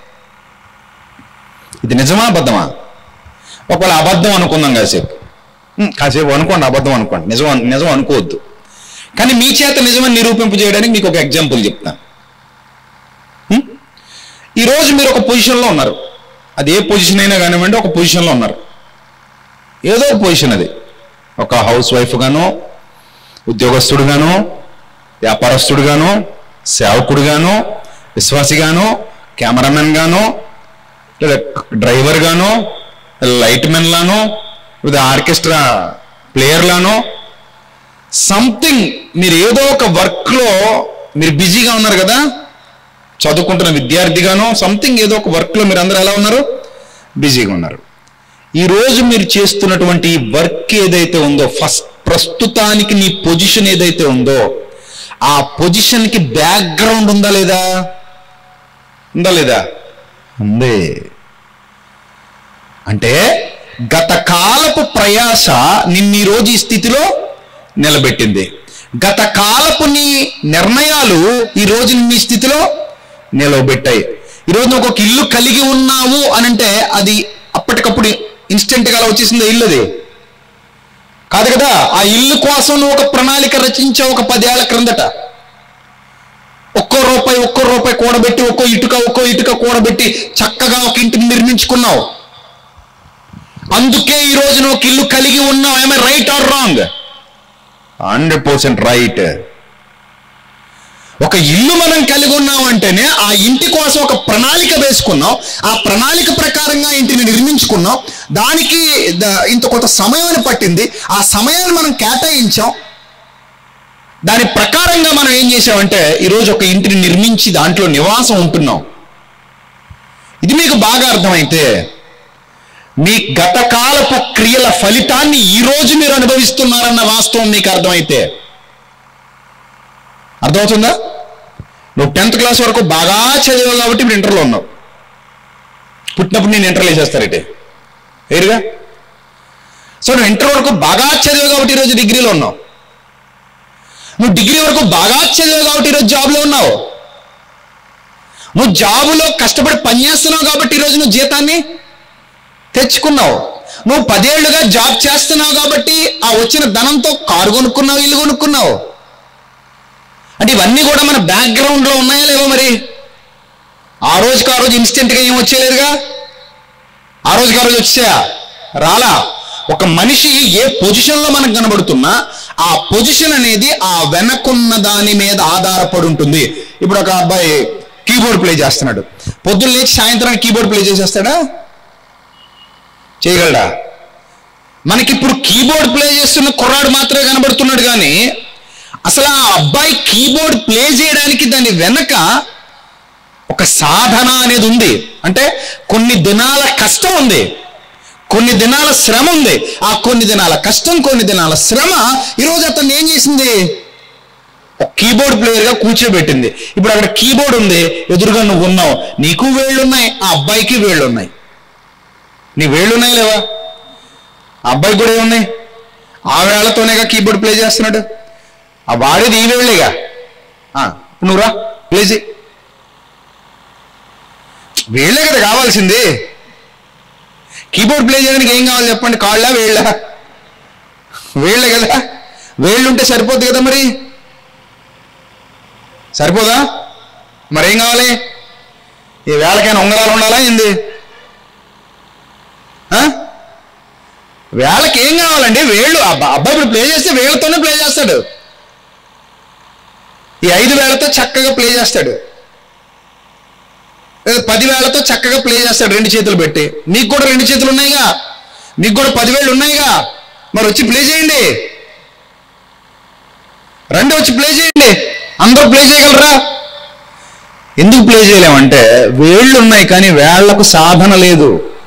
S1: ఇది నిజమా అబద్ధమా ఒకవేళ అబద్ధం అనుకుందాం కాసేపు ఉమ్, కాసేపు అనుకోండి అబద్ధం అనుకోండి నిజం అను- నిజం అనుకోవద్దు కానీ మీ చేత నిజమని నిరూపింపు చేయడానికి మీకు ఒక ఎగ్జాంపుల్ చెప్తాను ఉమ్? ఈరోజు మీరు ఒక పొజిషన్లో ఉన్నారు అది ఏ పొజిషన్ అయినా కానివ్వండి ఒక పొజిషన్లో ఉన్నారు ఏదో ఒక పొజిషన్ అది ఒక హౌస్ వైఫ్ గాను ఉద్యోగస్తుడుగాను వ్యాపారస్తుడుగాను సేవకుడుగాను విశ్వాసిగాను కెమెరామెన్ గాను లేదా డ్రైవర్ గాను లైట్ మెన్ లాను లేదా ఆర్కెస్ట్రా ప్లేయర్ లాను సంథింగ్ మీరు ఏదో ఒక వర్క్లో మీరు బిజీగా ఉన్నారు కదా చదువుకుంటున్న విద్యార్థిగానో సంథింగ్ ఏదో ఒక వర్క్లో మీరు అందరూ ఎలా ఉన్నారు బిజీగా ఉన్నారు ఈ రోజు మీరు చేస్తున్నటువంటి ఈ వర్క్ ఏదైతే ఉందో ఫస్ట్ ప్రస్తుతానికి నీ పొజిషన్ ఏదైతే ఉందో ఆ పొజిషన్కి బ్యాక్గ్రౌండ్ ఉందా లేదా ఉందా లేదా ఉంది అంటే గత కాలపు ప్రయాస నిన్ను ఈ రోజు ఈ స్థితిలో నిలబెట్టింది గత కాలపు నీ నిర్ణయాలు ఈ రోజు నిన్ను ఈ స్థితిలో నిలవబెట్టాయి ఈరోజు నువ్వు ఒక ఇల్లు కలిగి ఉన్నావు అని అంటే అది అప్పటికప్పుడు ఇన్స్టెంట్ గా అలా వచ్చేసింది ఇల్లు అది కాదు కదా ఆ ఇల్లు కోసం నువ్వు ఒక ప్రణాళిక రచించావు ఒక పదేళ్ల క్రిందట ఒక్కో రూపాయి ఒక్కో రూపాయి కూడబెట్టి ఒక్కో ఇటుక ఒక్కో ఇటుక కూడబెట్టి చక్కగా ఒక ఇంటిని నిర్మించుకున్నావు అందుకే ఈ రోజు నువ్వు ఒక ఇల్లు కలిగి ఉన్నావు am I right or wrong hundred percent right ఒక ఇల్లు మనం కలిగి ఉన్నాం అంటేనే ఆ ఇంటి కోసం ఒక ప్రణాళిక వేసుకున్నాం ఆ ప్రణాళిక ప్రకారంగా ఇంటిని నిర్మించుకున్నాం దానికి ద- ఇంత కొంత సమయం అని పట్టింది ఆ సమయాన్ని మనం కేటాయించాం దాని ప్రకారంగా మనం ఏం చేసామంటే ఈరోజు ఒక ఇంటిని నిర్మించి దాంట్లో నివాసం ఉంటున్నాం ఇది మీకు బాగా అర్థమైతే మీ గతకాలపు క్రియల ఫలితాన్ని ఈ రోజు మీరు అనుభవిస్తున్నారన్న వాస్తవం మీకు అర్థమైతే అర్థమవుతుందా నువ్వు టెన్త్ క్లాస్ వరకు బాగా చదివావు కాబట్టి ఇప్పుడు ఇంటర్లో ఉన్నావు పుట్టినప్పుడు నేను ఇంటర్లో వేసేస్తారంటే వేరుగా సో నువ్వు ఇంటర్ వరకు బాగా చదివావు కాబట్టి ఈరోజు డిగ్రీలో ఉన్నావు నువ్వు డిగ్రీ వరకు బాగా చదివావు కాబట్టి ఈరోజు జాబ్లో ఉన్నావు నువ్వు జాబులో కష్టపడి పనిచేస్తున్నావు కాబట్టి ఈరోజు నువ్వు జీతాన్ని తెచ్చుకున్నావు నువ్వు పదేళ్లుగా జాబ్ చేస్తున్నావు కాబట్టి ఆ వచ్చిన ధనంతో కారు కొనుక్కున్నావు ఇల్లు కొనుక్కున్నావు అంటే ఇవన్నీ కూడా మన బ్యాక్గ్రౌండ్ లో ఉన్నాయా లేవో మరి ఆ రోజుకి ఆ రోజు ఇన్స్టెంట్ గా ఏం వచ్చేలేదుగా ఆ రోజుకి ఆ రోజు వచ్చాయా రాలా ఒక మనిషి ఏ పొజిషన్ లో మనకు కనబడుతున్నా ఆ పొజిషన్ అనేది ఆ వెనకున్న దాని మీద ఆధారపడి ఉంటుంది ఇప్పుడు ఒక అబ్బాయి కీబోర్డ్ ప్లే చేస్తున్నాడు పొద్దున్న లేచి సాయంత్రానికి కీబోర్డ్ ప్లే చేసేస్తాడా చేయగలడా మనకిప్పుడు కీబోర్డ్ ప్లే చేస్తున్న కుర్రాడు మాత్రమే కనబడుతున్నాడు కానీ అసలు ఆ అబ్బాయి కీబోర్డ్ ప్లే చేయడానికి దాని వెనక ఒక సాధన అనేది ఉంది అంటే కొన్ని దినాల కష్టం ఉంది కొన్ని దినాల శ్రమ ఉంది ఆ కొన్ని దినాల కష్టం కొన్ని దినాల శ్రమ ఈరోజు అతన్ని ఏం చేసింది ఒక కీబోర్డ్ ప్లేయర్ గా కూర్చోబెట్టింది ఇప్పుడు అక్కడ కీబోర్డ్ ఉంది ఎదురుగా నువ్వు ఉన్నావు నీకు వేళ్ళు ఉన్నాయి ఆ అబ్బాయికి వేళ్ళు ఉన్నాయి నీ వేళ్ళు ఉన్నాయి లేవా ఆ అబ్బాయికి కూడా ఏమున్నాయి ఆ వేళ్లతోనేగా కీబోర్డ్ ప్లే చేస్తున్నాడు ఆ వాడేది ఈ వేళ్ళేగా ఆ, ఇప్పుడు నువ్వు రా ప్లే చేయి వేళ్ళే కదా కావాల్సింది కీబోర్డ్ ప్లే చేయడానికి ఏం కావాలి చెప్పండి కాళ్ళ వేళ్ళ వేళ్ళే కదా వేళ్ళు ఉంటే సరిపోద్ది కదా మరి సరిపోదా మరేం కావాలి ఈ వేళకైనా ఉంగరాలు ఉండాలా ఏంది ఆ? వేళకి ఏం కావాలండి వేళ్ళు అబ్బా అబ్బాయి ఇప్పుడు ప్లే చేస్తే వేళ్ళతోనే ప్లే చేస్తాడు ఈ ఐదు వేలతో చక్కగా ప్లే చేస్తాడు లేదా పది వేలతో చక్కగా ప్లే చేస్తాడు రెండు చేతులు పెట్టి మీకు కూడా రెండు చేతులు ఉన్నాయిగా మీకు కూడా పదివేలు ఉన్నాయిగా మరి వచ్చి ప్లే చేయండి రండి వచ్చి ప్లే చేయండి అందరూ ప్లే చేయగలరా ఎందుకు ప్లే చేయలేమంటే వేళ్ళు ఉన్నాయి కానీ వేళ్లకు సాధన లేదు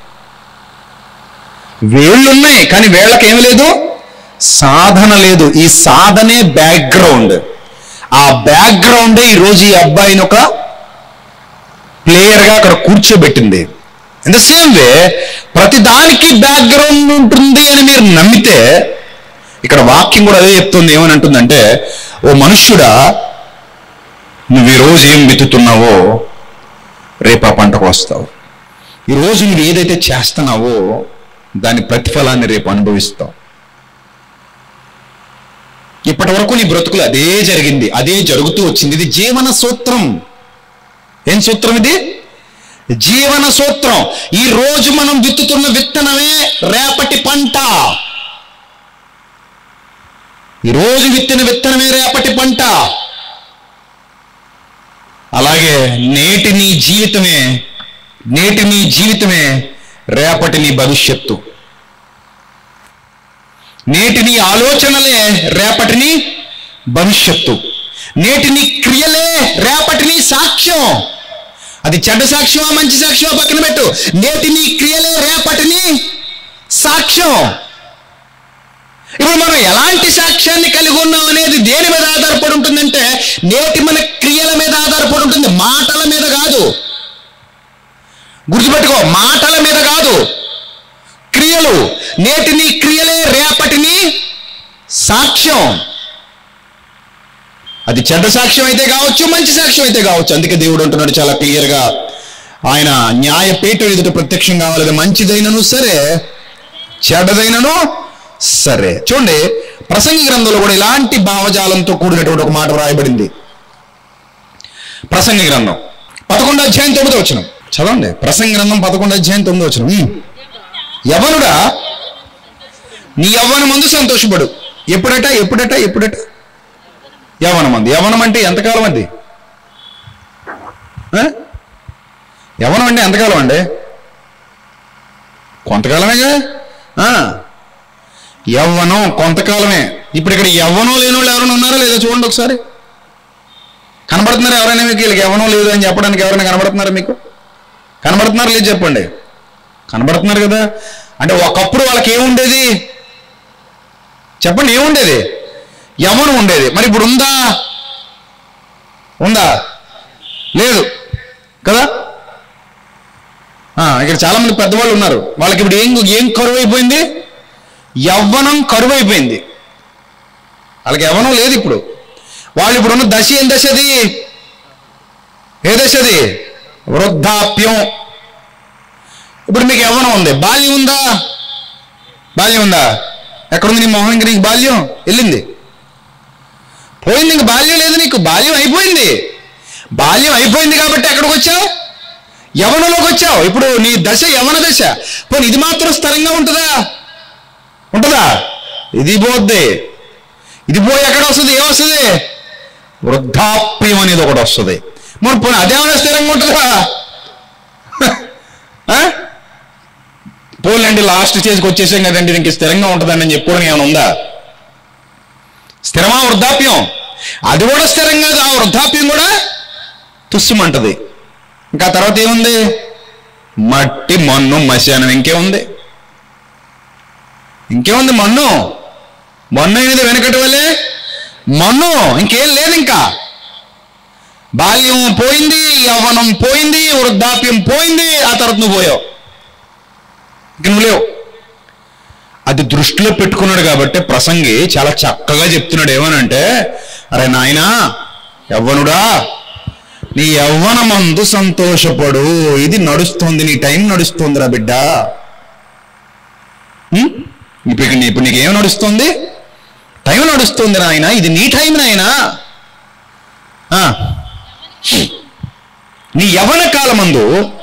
S1: వేళ్ళు ఉన్నాయి కానీ వేళ్ళకి ఏమి లేదు సాధన లేదు ఈ సాధనే బ్యాక్గ్రౌండ్ ఆ బ్యాక్గ్రౌండే ఈరోజు ఈ అబ్బాయిని ఒక ప్లేయర్గా అక్కడ కూర్చోబెట్టింది ఇన్ ద సేమ్ వే ప్రతి దానికి బ్యాక్గ్రౌండ్ ఉంటుంది అని మీరు నమ్మితే ఇక్కడ వాక్యం కూడా అదే చెప్తుంది ఏమని అంటుందంటే ఓ మనుష్యుడా నువ్వు ఈ రోజు ఏం విత్తుతున్నావో రేపు ఆ పంటకు వస్తావు ఈ రోజు నువ్వు ఏదైతే చేస్తున్నావో దాని ప్రతిఫలాన్ని రేపు అనుభవిస్తావు ఇప్పటి వరకు నీ బ్రతుకులు అదే జరిగింది అదే జరుగుతూ వచ్చింది ఇది జీవన సూత్రం ఏం సూత్రం ఇది జీవన సూత్రం ఈ రోజు మనం విత్తుతున్న విత్తనమే రేపటి పంట ఈ రోజు విత్తిన విత్తనమే రేపటి పంట అలాగే నేటి నీ జీవితమే నేటి నీ జీవితమే రేపటి నీ భవిష్యత్తు నేటి నీ ఆలోచనలే రేపటి నీ భవిష్యత్తు నేటి నీ క్రియలే రేపటి నీ సాక్ష్యం అది చెడ్డ సాక్ష్యమా మంచి సాక్ష్యమా పక్కన పెట్టు నేటి నీ క్రియలే రేపటి నీ సాక్ష్యం ఇప్పుడు మనం ఎలాంటి సాక్ష్యాన్ని కలిగి ఉన్నాం అనేది దేని మీద ఆధారపడి ఉంటుందంటే నేటి మన క్రియల మీద ఆధారపడి ఉంటుంది మాటల మీద కాదు గుర్తుపెట్టుకో మాటల మీద కాదు క్రియలు నేటి నీ క్రియలే రేపటి నీ సాక్ష్యం అది చెడ్డ సాక్ష్యం అయితే కావచ్చు మంచి సాక్ష్యం అయితే కావచ్చు అందుకే దేవుడు అంటున్నాడు చాలా క్లియర్గా ఆయన న్యాయపీఠ ఎదుట ప్రత్యక్షం కావాలి అది మంచిదైనను సరే చెడ్డదైనను సరే చూడండి ప్రసంగి గ్రంథంలో కూడా ఇలాంటి భావజాలంతో కూడినటువంటి ఒక మాట వ్రాయబడింది ప్రసంగి గ్రంథం పదకొండు అధ్యాయం తొమ్మిది వచ్చిన చదవండి ప్రసంగి గ్రంథం పదకొండు అధ్యాయం తొమ్మిది వచ్చిన యవనుడా నీ యవ్వన ముందు సంతోషపడు ఎప్పుడట ఎప్పుడట ఎప్పుడట యవనం అంది యవనం అంటే ఎంతకాలం అండి ఆ? యవనం అంటే ఎంతకాలం అండి కొంతకాలమేగా ఆ. యవ్వనం కొంతకాలమే ఇప్పుడు ఇక్కడ యవ్వనం లేని వాళ్ళు ఎవరైనా ఉన్నారా లేదా చూడండి ఒకసారి కనబడుతున్నారా ఎవరైనా మీకు వీళ్ళకి యవ్వనం లేదు అని చెప్పడానికి ఎవరైనా కనబడుతున్నారా మీకు కనబడుతున్నారు లేదు చెప్పండి కనబడుతున్నారు కదా అంటే ఒకప్పుడు వాళ్ళకి ఏముండేది చెప్పండి ఏముండేది యవ్వనం ఉండేది మరి ఇప్పుడు ఉందా ఉందా లేదు కదా ఆ, ఇక్కడ చాలా మంది పెద్దవాళ్ళు ఉన్నారు వాళ్ళకి ఇప్పుడు ఏం ఏం కరువు అయిపోయింది యవ్వనం కరువు అయిపోయింది వాళ్ళకి యవ్వనం లేదు ఇప్పుడు వాళ్ళు ఇప్పుడు ఉన్న దశ ఏం దశ అది ఏ దశ అది వృద్ధాప్యం ఇప్పుడు మీకు యవ్వనం ఉంది బాల్యం ఉందా బాల్యం ఉందా ఎక్కడుంది నీ మొహం ఇంక నీకు బాల్యం వెళ్ళింది పోయింది ఇంక బాల్యం లేదు నీకు బాల్యం అయిపోయింది బాల్యం అయిపోయింది కాబట్టి ఎక్కడికి వచ్చావు యవనలోకి వచ్చావు ఇప్పుడు నీ దశ యవన దశ పోనీ ఇది మాత్రం స్థిరంగా ఉంటుందా ఉంటుందా ఇది పోద్ది ఇది పోయి ఎక్కడ వస్తుంది ఏమొస్తుంది వృద్ధాప్యం అనేది ఒకటి వస్తుంది మరి పోనీ అదేమైనా స్థిరంగా ఉంటుందా ఆ? పోలండి లాస్ట్ స్టేజ్కి వచ్చేసాం కదండి ఇంక స్థిరంగా ఉంటుందండి అని చెప్పుకోవడం ఏమైనా ఉందా స్థిరమా వృద్ధాప్యం అది కూడా స్థిరం కాదు ఆ వృద్ధాప్యం కూడా తుస్సుమంటది ఇంకా తర్వాత ఏముంది మట్టి మన్ను మశానం ఇంకేముంది ఇంకేముంది మన్ను మన్ను అనేది వెనకటి వల్లే మన్ను ఇంకేం లేదు ఇంకా బాల్యం పోయింది యవ్వనం పోయింది వృద్ధాప్యం పోయింది ఆ తర్వాత నువ్వు పోయావు ఇంక నువ్వు లేవు అది దృష్టిలో పెట్టుకున్నాడు కాబట్టి ప్రసంగి చాలా చక్కగా చెప్తున్నాడు ఏమనంటే అరే నాయనా యవ్వనుడా నీ యవ్వనమందు సంతోషపడు ఇది నడుస్తుంది నీ టైం నడుస్తుందిరా బిడ్డ ఉం? ఇప్పుడు ఇక నీ- ఇప్పుడు నీకు ఏం నడుస్తుంది టైం నడుస్తుంది నాయన ఇది నీ టైం నాయనా ఆ. నీ యవన కాలమందు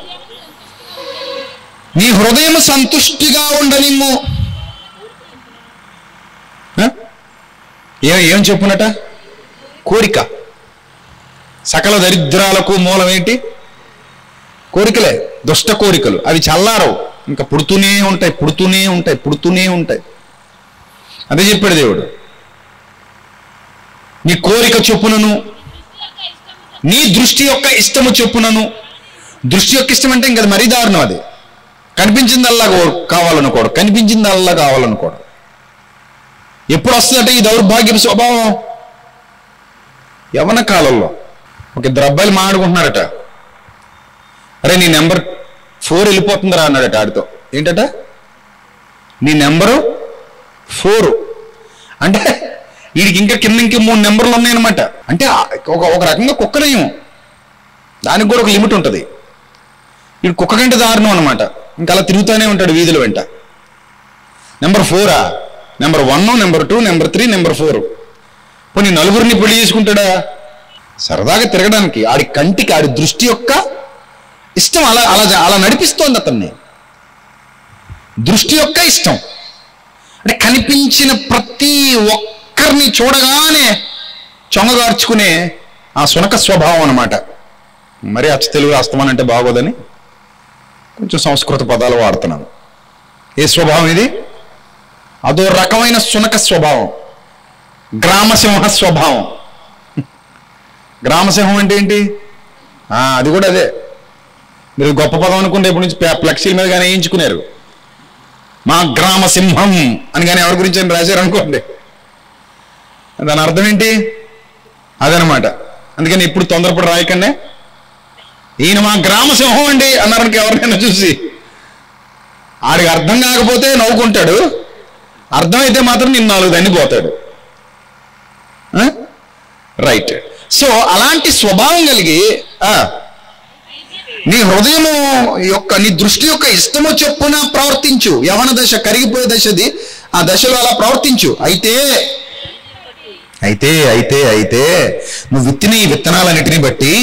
S1: నీ హృదయం సంతుష్టిగా ఉండనిమ్ము ఆ? ఏం ఏం చెప్పునట కోరిక సకల దరిద్రాలకు మూలం ఏంటి కోరికలే దుష్ట కోరికలు అవి చల్లారవు ఇంకా పుడుతూనే ఉంటాయి పుడుతూనే ఉంటాయి పుడుతూనే ఉంటాయి అదే చెప్పాడు దేవుడు నీ కోరిక చొప్పునను నీ దృష్టి యొక్క ఇష్టము చొప్పునను దృష్టి యొక్క ఇష్టం అంటే ఇంకా అది మరీ దారుణం అది కనిపించిందల్లా కో- కావాలనుకోడు కనిపించిందల్లా కావాలనుకోడు ఎప్పుడు వస్తుందంటే ఈ దౌర్భాగ్యపు స్వభావం యవన కాలంలో ఒక ఇద్దరు అబ్బాయిలు మాట్లాడుకుంటున్నారట అరే నీ నెంబర్ ఫోర్ వెళ్ళిపోతుందిరా అన్నాడట ఆడితో ఏంటట నీ నెంబరు ఫోర్ అంటే వీడికి ఇంకా కింద ఇంక మూడు నెంబర్లు ఉన్నాయన్నమాట అంటే ఆ- ఒక ఒక రకంగా కుక్క నయం దానికి కూడా ఒక లిమిట్ ఉంటుంది వీడు కుక్క కంటే దారుణం అనమాట ఇంకా అలా తిరుగుతూనే ఉంటాడు వీధుల వెంట నెంబర్ ఫోరా number one number two number three number four పోనీ నలుగురిని పెళ్లి చేసుకుంటాడా సరదాగా తిరగడానికి ఆడి కంటికి ఆడి దృష్టి యొక్క ఇష్టం అలా అలా అలా నడిపిస్తోంది అతన్ని దృష్టి యొక్క ఇష్టం అంటే కనిపించిన ప్రతి ఒక్కరిని చూడగానే చొంగగార్చుకునే ఆ సునక స్వభావం అన్నమాట మరి అచ్చ తెలుగు రాస్తామనంటే బాగోదని కొంచెం సంస్కృత పదాలు వాడుతున్నాను ఏ స్వభావం ఇది అదో రకమైన సునక స్వభావం గ్రామసింహ స్వభావం గ్రామసింహం అంటే ఏంటి ఆ, అది కూడా అదే మీరు గొప్ప పదం అనుకుంటే ఇప్పటి నుంచి ప్ల- ఫ్లెక్సీల మీద కానీ వేయించుకున్నారు మా గ్రామ సింహం అని కానీ ఎవరి గురించి అని రాశారు అనుకోండి దాని అర్థం ఏంటి అదనమాట అందుకని ఇప్పుడు తొందరపడి రాయకండి ఈయన మా గ్రామ సింహం అండి అన్నారనుకో ఎవరినైనా చూసి ఆడికి అర్థం కాకపోతే నవ్వుకుంటాడు అర్థమైతే మాత్రం నిన్ను నాలుగు దాన్ని పోతాడు రైట్ సో అలాంటి స్వభావం కలిగి ఆ, నీ హృదయము యొక్క నీ దృష్టి యొక్క ఇష్టము చొప్పున ప్రవర్తించు యవన దశ కరిగిపోయే దశది ఆ దశలో అలా ప్రవర్తించు అయితే అయితే అయితే అయితే నువ్వు విత్తిన ఈ విత్తనాలన్నిటిని బట్టి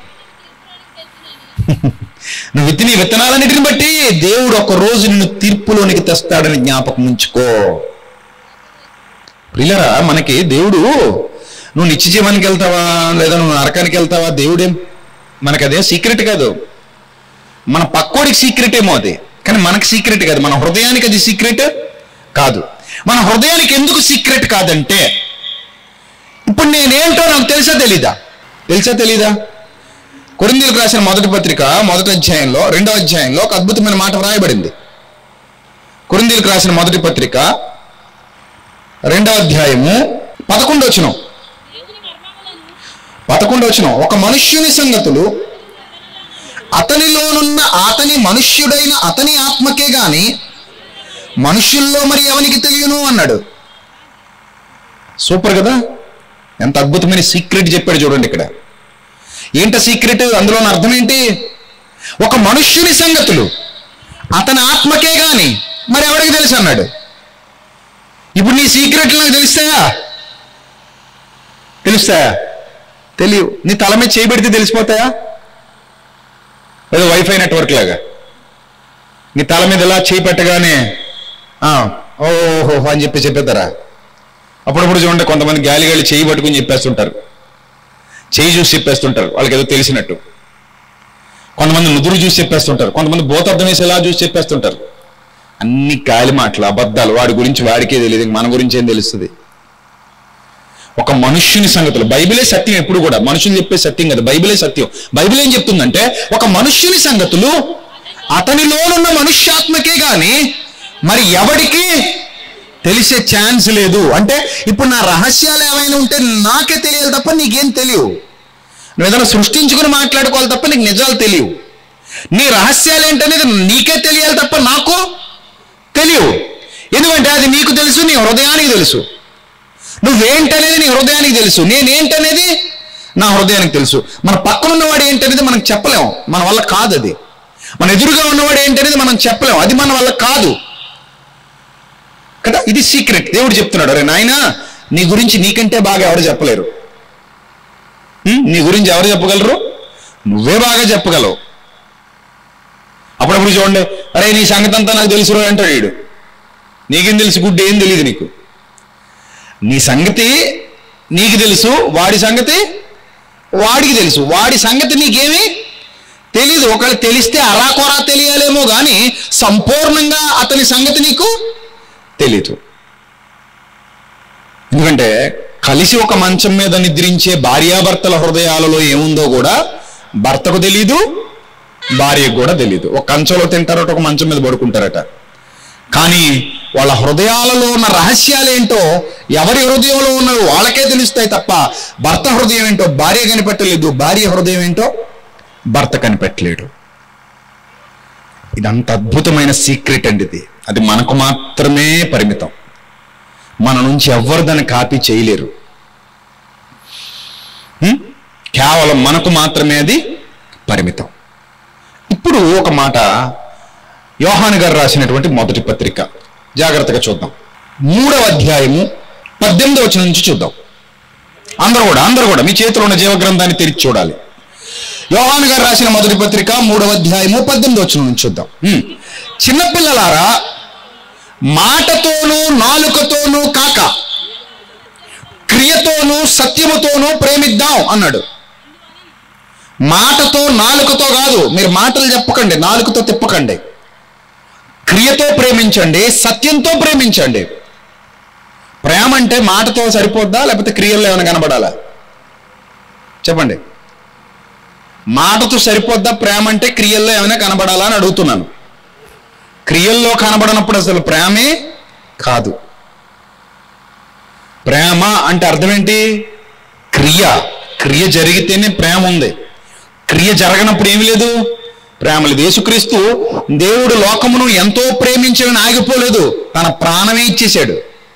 S1: నువ్వు విత్తిన ఈ విత్తనాలన్నిటిని బట్టి దేవుడు ఒక రోజు నిన్ను తీర్పులోనికి తెస్తాడని జ్ఞాపకం ఉంచుకో ప్రియులరా మనకి దేవుడు నువ్వు నిత్య జీవానికి వెళ్తావా లేదా నువ్వు నరకానికి వెళ్తావా దేవుడేం మనకి అదే సీక్రెట్ కాదు మన పక్కోడికి సీక్రెట్ ఏమో అది కానీ మనకి సీక్రెట్ కాదు మన హృదయానికి అది సీక్రెట్ కాదు మన హృదయానికి ఎందుకు సీక్రెట్ కాదంటే ఇప్పుడు నేనేంటో నాకు తెలుసా తెలీదా తెలుసా తెలీదా కొరిందీలకు రాసిన మొదటి పత్రిక మొదటి అధ్యాయంలో రెండో అధ్యాయంలో ఒక అద్భుతమైన మాట వ్రాయబడింది కొరిందీలకు రాసిన మొదటి పత్రిక రెండవ అధ్యాయము పదకొండు వచనం పదకొండు వచనం ఒక మనుష్యుని సంగతులు అతనిలోనున్న అతని మనుష్యుడైన అతని ఆత్మకే గాని మనుష్యుల్లో మరి ఎవనికి తెలియను అన్నాడు సూపర్ కదా ఎంత అద్భుతమైన సీక్రెట్ చెప్పాడు చూడండి ఇక్కడ ఏంట సీక్రెట్ అందులో ఉన్న అర్థం ఏంటి ఒక మనుష్యుని సంగతులు అతని ఆత్మకే గాని మరి ఎవరికి తెలుసు అన్నాడు ఇప్పుడు నీ సీక్రెట్లు నాకు తెలుస్తాయా తెలుస్తాయా తెలియవు నీ తల మీద చేయబెడితే తెలిసిపోతాయా ఏదో వైఫై నెట్వర్క్ లాగా నీ తల మీద ఇలా చేయి పెట్టగానే ఆ, ఓహో అని చెప్పి చెప్పేస్తారా అప్పుడప్పుడు చూడండి కొంతమంది గాలి గాలి చేయి పట్టుకుని చెప్పేస్తుంటారు చేయి చూసి చెప్పేస్తుంటారు వాళ్ళకి ఏదో తెలిసినట్టు కొంతమంది నుదురు చూసి చెప్పేస్తుంటారు కొంతమంది భూతార్థం వేసి ఎలా చూసి చెప్పేస్తుంటారు అన్ని గాలి మాటలు అబద్ధాలు వాడి గురించి వాడికే తెలియదు ఇంక మన గురించి ఏం తెలుస్తుంది ఒక మనుష్యుని సంగతులు బైబిలే సత్యం ఎప్పుడు కూడా మనుషులు చెప్పే సత్యం కదా బైబిలే సత్యం బైబిల్ ఏం చెప్తుందంటే ఒక మనుష్యుని సంగతులు అతనిలోనున్న మనుష్యాత్మకే గాని మరి ఎవడికి తెలిసే ఛాన్స్ లేదు అంటే ఇప్పుడు నా రహస్యాలు ఏమైనా ఉంటే నాకే తెలియాలి తప్ప నీకేం తెలియవు నువ్వు ఏదైనా సృష్టించుకుని మాట్లాడుకోవాలి తప్ప నీకు నిజాలు తెలియవు నీ రహస్యాలు ఏంటనేది నీకే తెలియాలి తప్ప నాకు తెలియవు ఎందుకంటే అది నీకు తెలుసు నీ హృదయానికి తెలుసు నువ్వేంటనేది నీ హృదయానికి తెలుసు నేనేంటనేది నా హృదయానికి తెలుసు మన పక్కన ఉన్నవాడు ఏంటనేది మనకు చెప్పలేం మన వల్ల కాదు అది మన ఎదురుగా ఉన్నవాడు ఏంటనేది మనం చెప్పలేం అది మన వల్ల కాదు కదా ఇది సీక్రెట్ దేవుడు చెప్తున్నాడు అరే నాయనా నీ గురించి నీకంటే బాగా ఎవరు చెప్పలేరు ఉం? నీ గురించి ఎవరు చెప్పగలరు నువ్వే బాగా చెప్పగలవు అప్పుడప్పుడు చూడండి అరే నీ సంగతి అంతా నాకు తెలుసు రో" అంటాడు వీడు నీకేం తెలుసు గుడ్డు ఏం తెలియదు నీకు నీ సంగతి నీకు తెలుసు వాడి సంగతి వాడికి తెలుసు వాడి సంగతి నీకేమీ తెలీదు ఒకవేళ తెలిస్తే అరాకొరా తెలియాలేమో కానీ సంపూర్ణంగా అతని సంగతి నీకు తెలీదు ఎందుకంటే కలిసి ఒక మంచం మీద నిద్రించే భార్యాభర్తల హృదయాలలో ఏముందో కూడా భర్తకు తెలీదు భార్యకు కూడా తెలీదు ఒక కంచంలో తింటారట ఒక మంచం మీద పడుకుంటారట కానీ వాళ్ళ హృదయాలలో ఉన్న రహస్యాలేంటో ఎవరి హృదయంలో ఉన్నవి వాళ్ళకే తెలుస్తాయి తప్ప భర్త హృదయం ఏంటో భార్య కనిపెట్టలేదు భార్య హృదయం ఏంటో భర్త కనిపెట్టలేడు ఇదంత అద్భుతమైన సీక్రెట్ అండి ఇది అది మనకు మాత్రమే పరిమితం మన నుంచి ఎవ్వరు దాన్ని కాపీ చేయలేరు హ్మ్? కేవలం మనకు మాత్రమే అది పరిమితం ఇప్పుడు ఒక మాట యోహాను గారు రాసినటువంటి మొదటి పత్రిక జాగ్రత్తగా చూద్దాం మూడవ అధ్యాయము పద్దెనిమిది వచ్చిన నుంచి చూద్దాం అందరూ కూడా అందరూ కూడా మీ చేతిలో ఉన్న జీవ గ్రంథాన్ని తెరిచి చూడాలి యోహాను గారు రాసిన మొదటి పత్రిక మూడవ అధ్యాయము పద్దెనిమిది వచ్చిన నుంచి చూద్దాం హ్మ్. చిన్నపిల్లలారా మాటతోనూ నాలుకతోనూ కాక క్రియతోనూ సత్యముతోనూ ప్రేమిద్దాం అన్నాడు మాటతో నాలుకతో కాదు మీరు మాటలు చెప్పకండి నాలుకతో తిప్పకండి క్రియతో ప్రేమించండి సత్యంతో ప్రేమించండి ప్రేమ అంటే మాటతో సరిపోద్దా లేకపోతే క్రియల్లో ఏమైనా కనబడాలా చెప్పండి మాటతో సరిపోద్దా ప్రేమ అంటే క్రియల్లో ఏమైనా కనబడాలా అని అడుగుతున్నాను క్రియల్లో కనబడనప్పుడు అసలు ప్రేమే కాదు ప్రేమ అంటే అర్థం ఏంటి క్రియ క్రియ జరిగితేనే ప్రేమ ఉంది క్రియ జరగనప్పుడు ఏమి లేదు ప్రేమ లేదు యేసుక్రీస్తు దేవుడు లోకమును ఎంతో ప్రేమించని ఆగిపోలేదు తన ప్రాణమే ఇచ్చేశాడు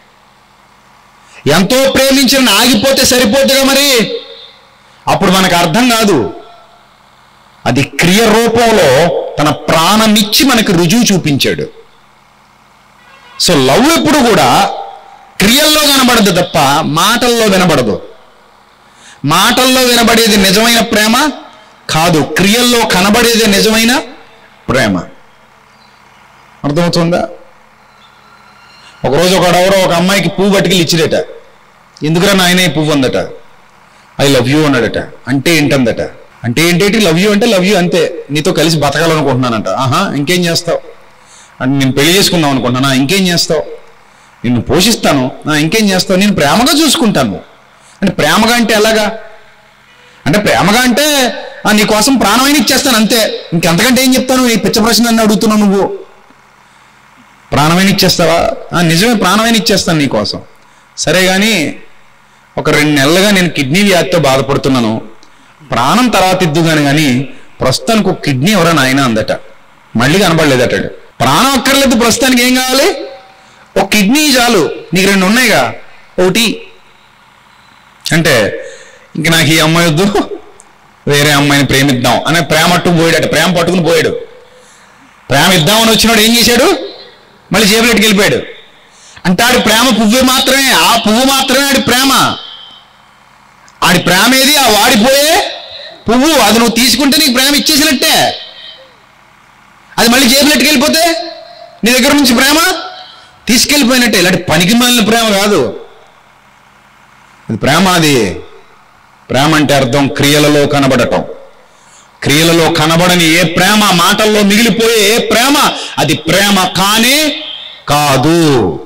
S1: ఎంతో ప్రేమించని ఆగిపోతే సరిపోతుందిగా మరి అప్పుడు మనకు అర్థం కాదు అది క్రియ రూపంలో తన ప్రాణమిచ్చి మనకు రుజువు చూపించాడు సో లవ్ ఎప్పుడు కూడా క్రియల్లో కనబడదు తప్ప మాటల్లో వినబడదు మాటల్లో వినబడేది నిజమైన ప్రేమ కాదు క్రియల్లో కనబడేది నిజమైన ప్రేమ అర్థమవుతుందా ఒకరోజు ఒక ఎవరో ఒక అమ్మాయికి పువ్వు పట్టుకెళ్ళి ఇచ్చిడట ఎందుకురా నాయన ఈ పువ్వు అందట ఐ లవ్ యూ అన్నాడట అంటే ఏంటందట అంటే ఏంటేంటి లవ్ యూ అంటే లవ్ యూ అంతే నీతో కలిసి బతకాలనుకుంటున్నానంట ఆహా ఇంకేం చేస్తావు అంటే నేను పెళ్లి చేసుకుందాం అనుకుంటున్నా ఇంకేం చేస్తావు నిన్ను పోషిస్తాను "ఆ, ఇంకేం చేస్తావు నేను ప్రేమగా చూసుకుంటాను అంటే ప్రేమగా అంటే ఎలాగా అంటే ప్రేమగా అంటే "ఆ, నీ కోసం ప్రాణమైన ఇచ్చేస్తాను అంతే ఇంకెంతకంటే ఏం చెప్తాను ఈ పిచ్చ ప్రశ్న నన్ను అడుగుతున్నావు నువ్వు ప్రాణమైన ఇచ్చేస్తావా "ఆ, నిజమే ప్రాణమైన ఇచ్చేస్తాను నీ కోసం సరే కానీ ఒక రెండు నెలలుగా నేను కిడ్నీ వ్యాధితో బాధపడుతున్నాను ప్రాణం తర్వాత ఇద్దుగాను కానీ ప్రస్తుతానికి ఒక కిడ్నీ ఎవరైనా ఆయన అందట మళ్ళీ కనబడలేదట ప్రాణం అక్కర్లేదు ప్రస్తుతానికి ఏం కావాలి ఒక కిడ్నీ చాలు నీకు రెండు ఉన్నాయిగా ఒకటి అంటే ఇంక నాకు ఈ అమ్మాయి వద్దు వేరే అమ్మాయిని ప్రేమిద్దాం అనే ప్రేమ అట్టు పోయాడట ప్రేమ పట్టుకుని పోయాడు ప్రేమ ఇద్దామని వచ్చినాడు ఏం చేశాడు మళ్ళీ జేబులెట్కి వెళ్ళిపోయాడు అంటే ఆడి ప్రేమ పువ్వు మాత్రమే ఆ పువ్వు మాత్రమే ఆడి ప్రేమ ఆడి ప్రేమ ఏది ఆ వాడిపోయే పువ్వు అది నువ్వు తీసుకుంటే నీకు ప్రేమ ఇచ్చేసినట్టే అది మళ్ళీ జేబులెట్కి వెళ్ళిపోతే నీ దగ్గర నుంచి ప్రేమ తీసుకెళ్ళిపోయినట్టే ఇలాంటి పనికి మాలిన ప్రేమ కాదు అది ప్రేమ అది ప్రేమ అంటే అర్థం క్రియలలో కనబడటం క్రియలలో కనబడని ఏ ప్రేమ మాటల్లో మిగిలిపోయే ఏ ప్రేమ అది ప్రేమ కానే కాదు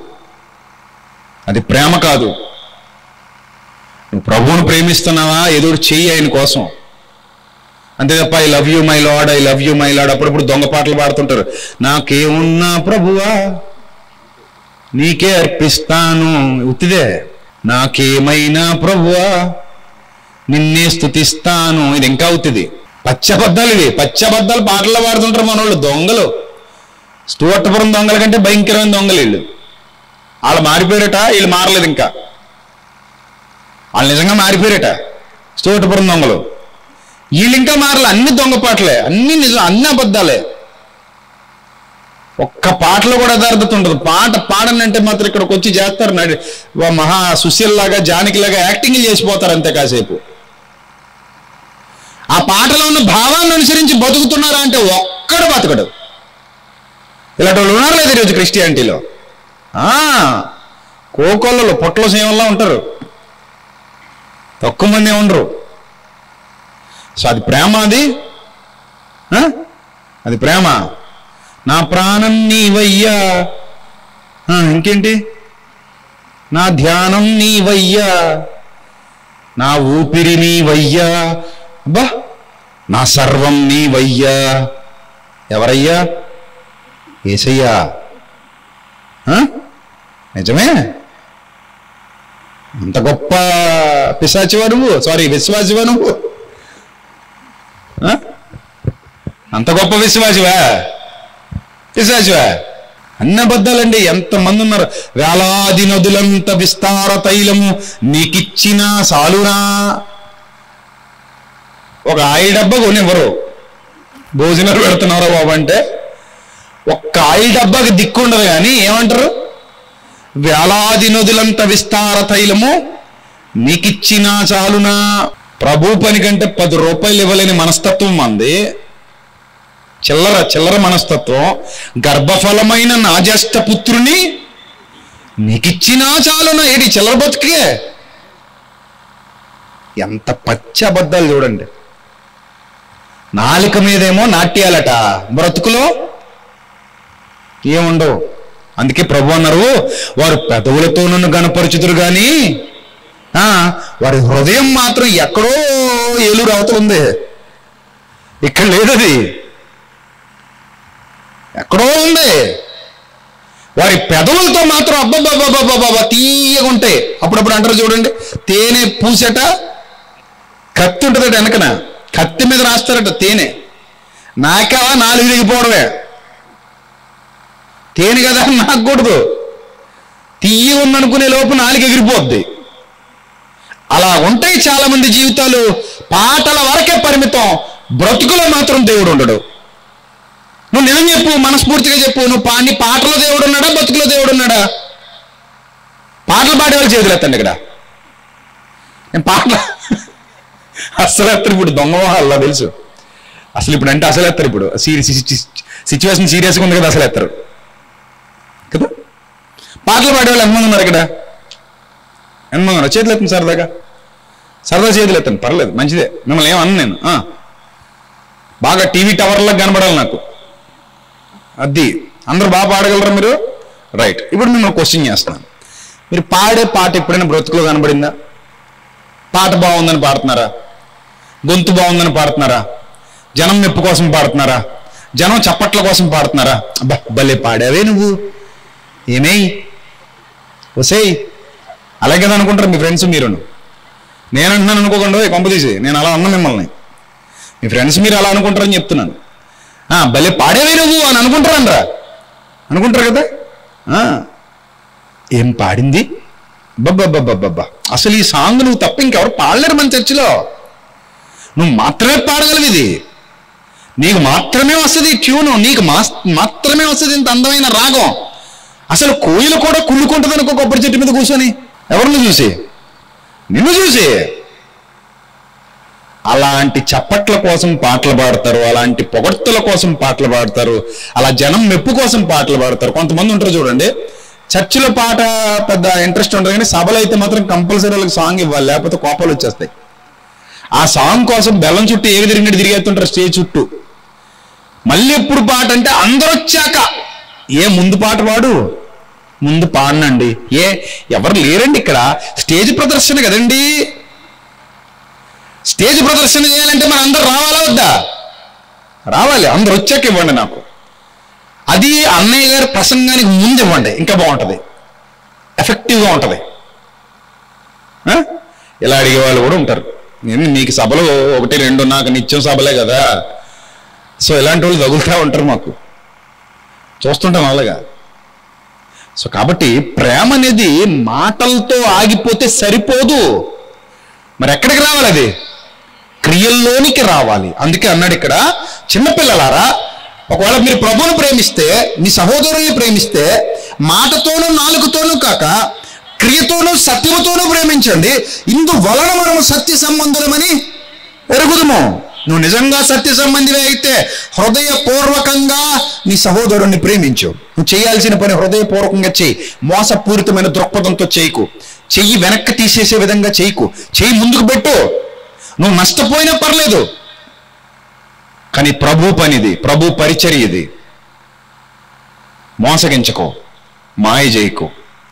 S1: అది ప్రేమ కాదు నువ్వు ప్రభువును ప్రేమిస్తున్నావా ఏదో ఒకటి చెయ్యి ఆయన కోసం అంతే తప్ప I love you my lord I love you my lord అప్పుడప్పుడు దొంగ పాటలు పాడుతుంటారు నాకేమున్నా ప్రభువా నీకే అర్పిస్తాను ఉత్తిదే నాకేమైనా ప్రభువా నిన్నే స్థుతిస్తాను ఇది ఇంకా అవుతుంది పచ్చబద్దాలు ఇవి పచ్చబద్దాలు పాటల్లో పాడుతుంటారు మనోళ్ళు దొంగలు స్టూవర్టపురం దొంగల కంటే భయంకరమైన దొంగలు వీళ్ళు వాళ్ళు మారిపోయారట వీళ్ళు మారలేదు ఇంకా వాళ్ళు నిజంగా మారిపోయారట స్టూవర్టపురం దొంగలు వీళ్ళు ఇంకా మారలే అన్ని దొంగ పాటలే అన్ని నిజం అన్ని అబద్ధాలే ఒక్క పాటలో కూడా యథార్థత ఉండదు పాట పాడనంటే మాత్రం ఇక్కడికి వచ్చి చేస్తారు నడి వా మహా సుశీల్లాగా జానకిలాగా యాక్టింగ్ చేసిపోతారు అంతే కాసేపు ఆ పాటలో ఉన్న భావాన్ని అనుసరించి బతుకుతున్నారా అంటే ఒక్కడు బతకడు ఇలాంటి వాళ్ళు ఉన్నారు లేదు ఈరోజు క్రిస్టియానిటీలో ఆ, కోకొల్లలో పొట్ల సేవల్లా ఉంటారు తక్కువ మంది ఉండరు సో అది ప్రేమ అది ఆ? అది ప్రేమ నా ప్రాణం నీవయ్యా ఆ, ఇంకేంటి నా ధ్యానం నీవయ్యా నా ఊపిరి నీవయ్యా అబ్బా నా సర్వం నీవయ్యా ఎవరయ్యా ఏసయ్యా ఆ? నిజమే అంత గొప్ప పిశాచివా నువ్వు సారీ విశ్వాసివా నువ్వు ఆ? అంత గొప్ప విశ్వాసివా పిశాచివా అన్ని అబద్ధాలండి ఎంతమంది ఉన్నారు వేలాది నదులంత విస్తార తైలము నీకిచ్చిన సాలునా ఒక ఆయిల్ డబ్బా కొనివ్వరు భోజనాలు పెడుతున్నారా బాబు అంటే ఒక్క ఆయిల్ డబ్బాకి దిక్కుండదు కానీ ఏమంటారు వేలాది నదులంత విస్తార తైలము నీకిచ్చినా చాలునా ప్రభు పని కంటే పది రూపాయలు ఇవ్వలేని మనస్తత్వం మంది చిల్లర చిల్లర మనస్తత్వం గర్భఫలమైన నా జ్యేష్ఠ పుత్రుని నీకిచ్చినా చాలునా ఏడి చిల్లర బతుకే ఎంత పచ్చి అబద్ధాలు చూడండి నాలిక మీదేమో నాట్యాలట బ్రతుకులో ఏముండవు అందుకే ప్రభు అన్నారు వారు పెదవులతో నన్ను గణపరుచుదురు గాని ఆ, వారి హృదయం మాత్రం ఎక్కడో ఏలూరు అవతల ఉంది ఇక్కడ లేదు అది ఎక్కడో ఉంది వారి పెదవులతో మాత్రం అబ్బబ్బబ్బబ్బబ్బబ్బ తీయగా ఉంటాయి అప్పుడప్పుడు అంటారు చూడండి తేనె పూసట కత్తి ఉంటుందట వెనకన కత్తి మీద రాస్తారట తేనె నాకా నాలుగు దిగిపోవడమే తేనె కదా నాకు కూడదు తీయ ఉందనుకునే లోపు నాలుగు ఎగిరిపోద్ది అలా ఉంటాయి చాలా మంది జీవితాలు పాటల వరకే పరిమితం బ్రతుకులో మాత్రం దేవుడు ఉండడు నువ్వు నిజం చెప్పు మనస్ఫూర్తిగా చెప్పు నువ్వు పా నీ పాటలో దేవుడు ఉన్నాడా బతుకులో దేవుడు ఉన్నాడా పాటలు పాడేవాళ్ళు చేతులు ఎత్తండి ఇక్కడ నేను పాటలు అసలు ఎత్తరు ఇప్పుడు దొంగ మొహాల్లో తెలుసు అసలు ఇప్పుడు అంటే అసలు ఎత్తరు ఇప్పుడు సిచ్యువేషన్ సీరియస్గా ఉంది కదా అసలు ఎత్తరు కదా పాటలు పాడేవాళ్ళు ఎంతమంది ఉన్నారు ఇక్కడ ఎంతమంది ఉన్నారు చేతులు ఎత్తండి సరదాగా సరదా చేతులు ఎత్తండి పర్లేదు మంచిదే మిమ్మల్ని ఏమన్నా నేను ఆ. బాగా టీవీ టవర్లో కనబడాలి నాకు అది అందరూ బాగా పాడగలరా మీరు రైట్ ఇప్పుడు మిమ్మల్ని క్వశ్చన్ చేస్తున్నాను మీరు పాడే పాట ఎప్పుడైనా బ్రతుకులో కనబడిందా పాట బాగుందని పాడుతున్నారా గొంతు బాగుందని పాడుతున్నారా జనం మెప్పు కోసం పాడుతున్నారా జనం చప్పట్ల కోసం పాడుతున్నారా అబ్బా భలే పాడావే నువ్వు ఏమేయ్ వసేయ్ అలాగే కదా అనుకుంటారు మీ ఫ్రెండ్స్ మీరును నేను అంటున్నాను అనుకోకుండా కొంప తీసి నేను అలా అన్నా మిమ్మల్ని మీ ఫ్రెండ్స్ మీరు అలా అనుకుంటారని చెప్తున్నాను ఆ, భలే పాడేవే నువ్వు అని అనుకుంటారండ్రా అనుకుంటారు కదా ఆ, ఏం పాడింది బబ్బబ్బబ్బబ్బబ్బా అసలు ఈ సాంగ్ నువ్వు తప్ప ఇంకెవరు పాడలేరు మన చర్చిలో నువ్వు మాత్రమే పాడగలవు ఇది నీకు మాత్రమే వస్తుంది ట్యూను నీకు మాస్- మాత్రమే వస్తుంది ఇంత అందమైన రాగం అసలు కోయిలు కూడా కుళ్ళుకుంటుంది అనుకో కొబ్బరి చెట్టు మీద కూర్చొని ఎవరిని చూసి నిన్ను చూసి అలాంటి చప్పట్ల కోసం పాటలు పాడతారు అలాంటి పొగడ్తల కోసం పాటలు పాడతారు అలా జనం మెప్పు కోసం పాటలు పాడతారు కొంతమంది ఉంటారు చూడండి చర్చిలో పాట పెద్ద ఇంట్రెస్ట్ ఉంటుంది కానీ సభలో అయితే మాత్రం కంపల్సరీ వాళ్ళకి సాంగ్ ఇవ్వాలి లేకపోతే కోపాలు వచ్చేస్తాయి ఆ సాంగ్ కోసం బెల్లం చుట్టూ ఏవి తిరిగినట్టు తిరిగేస్తుంటారు స్టేజ్ చుట్టూ మళ్ళీ ఎప్పుడు పాట అంటే అందరూ వచ్చాక ఏ ముందు పాట పాడు ముందు పాడనండి ఏ ఎవరు లేరండి ఇక్కడ స్టేజ్ ప్రదర్శన కదండి స్టేజ్ ప్రదర్శన చేయాలంటే మన అందరు రావాలా వద్దా రావాలి అందరు వచ్చాక ఇవ్వండి నాకు అది అన్నయ్య గారి ప్రసంగానికి ముందు ఇవ్వండి ఇంకా బాగుంటుంది ఎఫెక్టివ్గా ఉంటుంది ఆ? ఇలా అడిగే వాళ్ళు కూడా ఉంటారు నేను మీకు సభలు ఒకటి రెండు నాకు నిత్యం సభలే కదా సో ఇలాంటి వాళ్ళు తగులుతూ ఉంటారు మాకు చూస్తుంటాం అలాగా సో కాబట్టి ప్రేమ అనేది మాటలతో ఆగిపోతే సరిపోదు మరి ఎక్కడికి రావాలి అది క్రియల్లోనికి రావాలి అందుకే అన్నాడు ఇక్కడ చిన్నపిల్లలారా ఒకవేళ మీరు ప్రభువును ప్రేమిస్తే మీ సహోదరుల్ని ప్రేమిస్తే మాటతోనూ నాలుగుతోనూ కాక క్రియతోనూ సత్యముతోనూ ప్రేమించండి ఇందువలన మనము సత్య సంబంధులమని ఎరుగుదుము నువ్వు నిజంగా సత్య సంబంధివే అయితే హృదయపూర్వకంగా నీ సహోదరుణ్ణి ప్రేమించు నువ్వు చేయాల్సిన పని హృదయపూర్వకంగా చేయి మోసపూరితమైన దృక్పథంతో చేయకు చెయ్యి వెనక్కి తీసేసే విధంగా చేయకు చెయ్యి ముందుకు పెట్టు నువ్వు నష్టపోయినా పర్లేదు కానీ ప్రభు పనిది ప్రభు పరిచర్య ఇది మోసగించకో మాయ చేయకు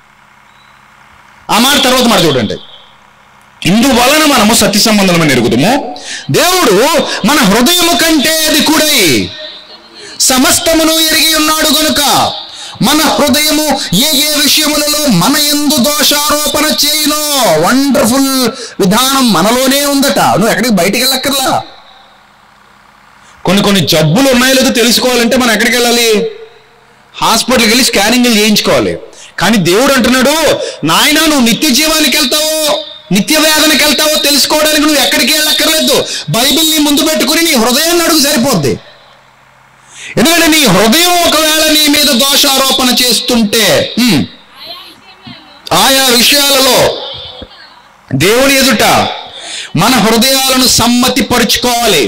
S1: ఆ మాట తర్వాత మాట చూడండి ఇందువలన మనము సత్య సంబంధమని ఎరుగుదుము దేవుడు మన హృదయము కంటే అది కూడై సమస్తమును ఎరిగి ఉన్నాడు గనుక మన హృదయము ఏ ఏ విషయములలో మన ఎందు దోషారోపణ చేయునో వండర్ఫుల్ విధానం మనలోనే ఉందట నువ్వు ఎక్కడికి బయటికి వెళ్ళక్కర్లా కొన్ని కొన్ని జబ్బులు ఉన్నాయో లేదో తెలుసుకోవాలంటే మనం ఎక్కడికి వెళ్ళాలి హాస్పిటల్కి వెళ్ళి స్కానింగ్లు చేయించుకోవాలి కానీ దేవుడు అంటున్నాడు నాయన నువ్వు నిత్య జీవానికి వెళ్తావో నిత్య వేదనకి వెళ్తావో తెలుసుకోవడానికి నువ్వు ఎక్కడికి వెళ్ళక్కర్లేదు బైబిల్ నీ ముందు పెట్టుకుని నీ హృదయాన్ని అడుగు సరిపోద్ది ఎందుకంటే నీ హృదయం ఒకవేళ నీ మీద దోషారోపణ చేస్తుంటే హ్మ్, ఆయా విషయాలలో దేవుని ఎదుట మన హృదయాలను సమ్మతి పరుచుకోవాలి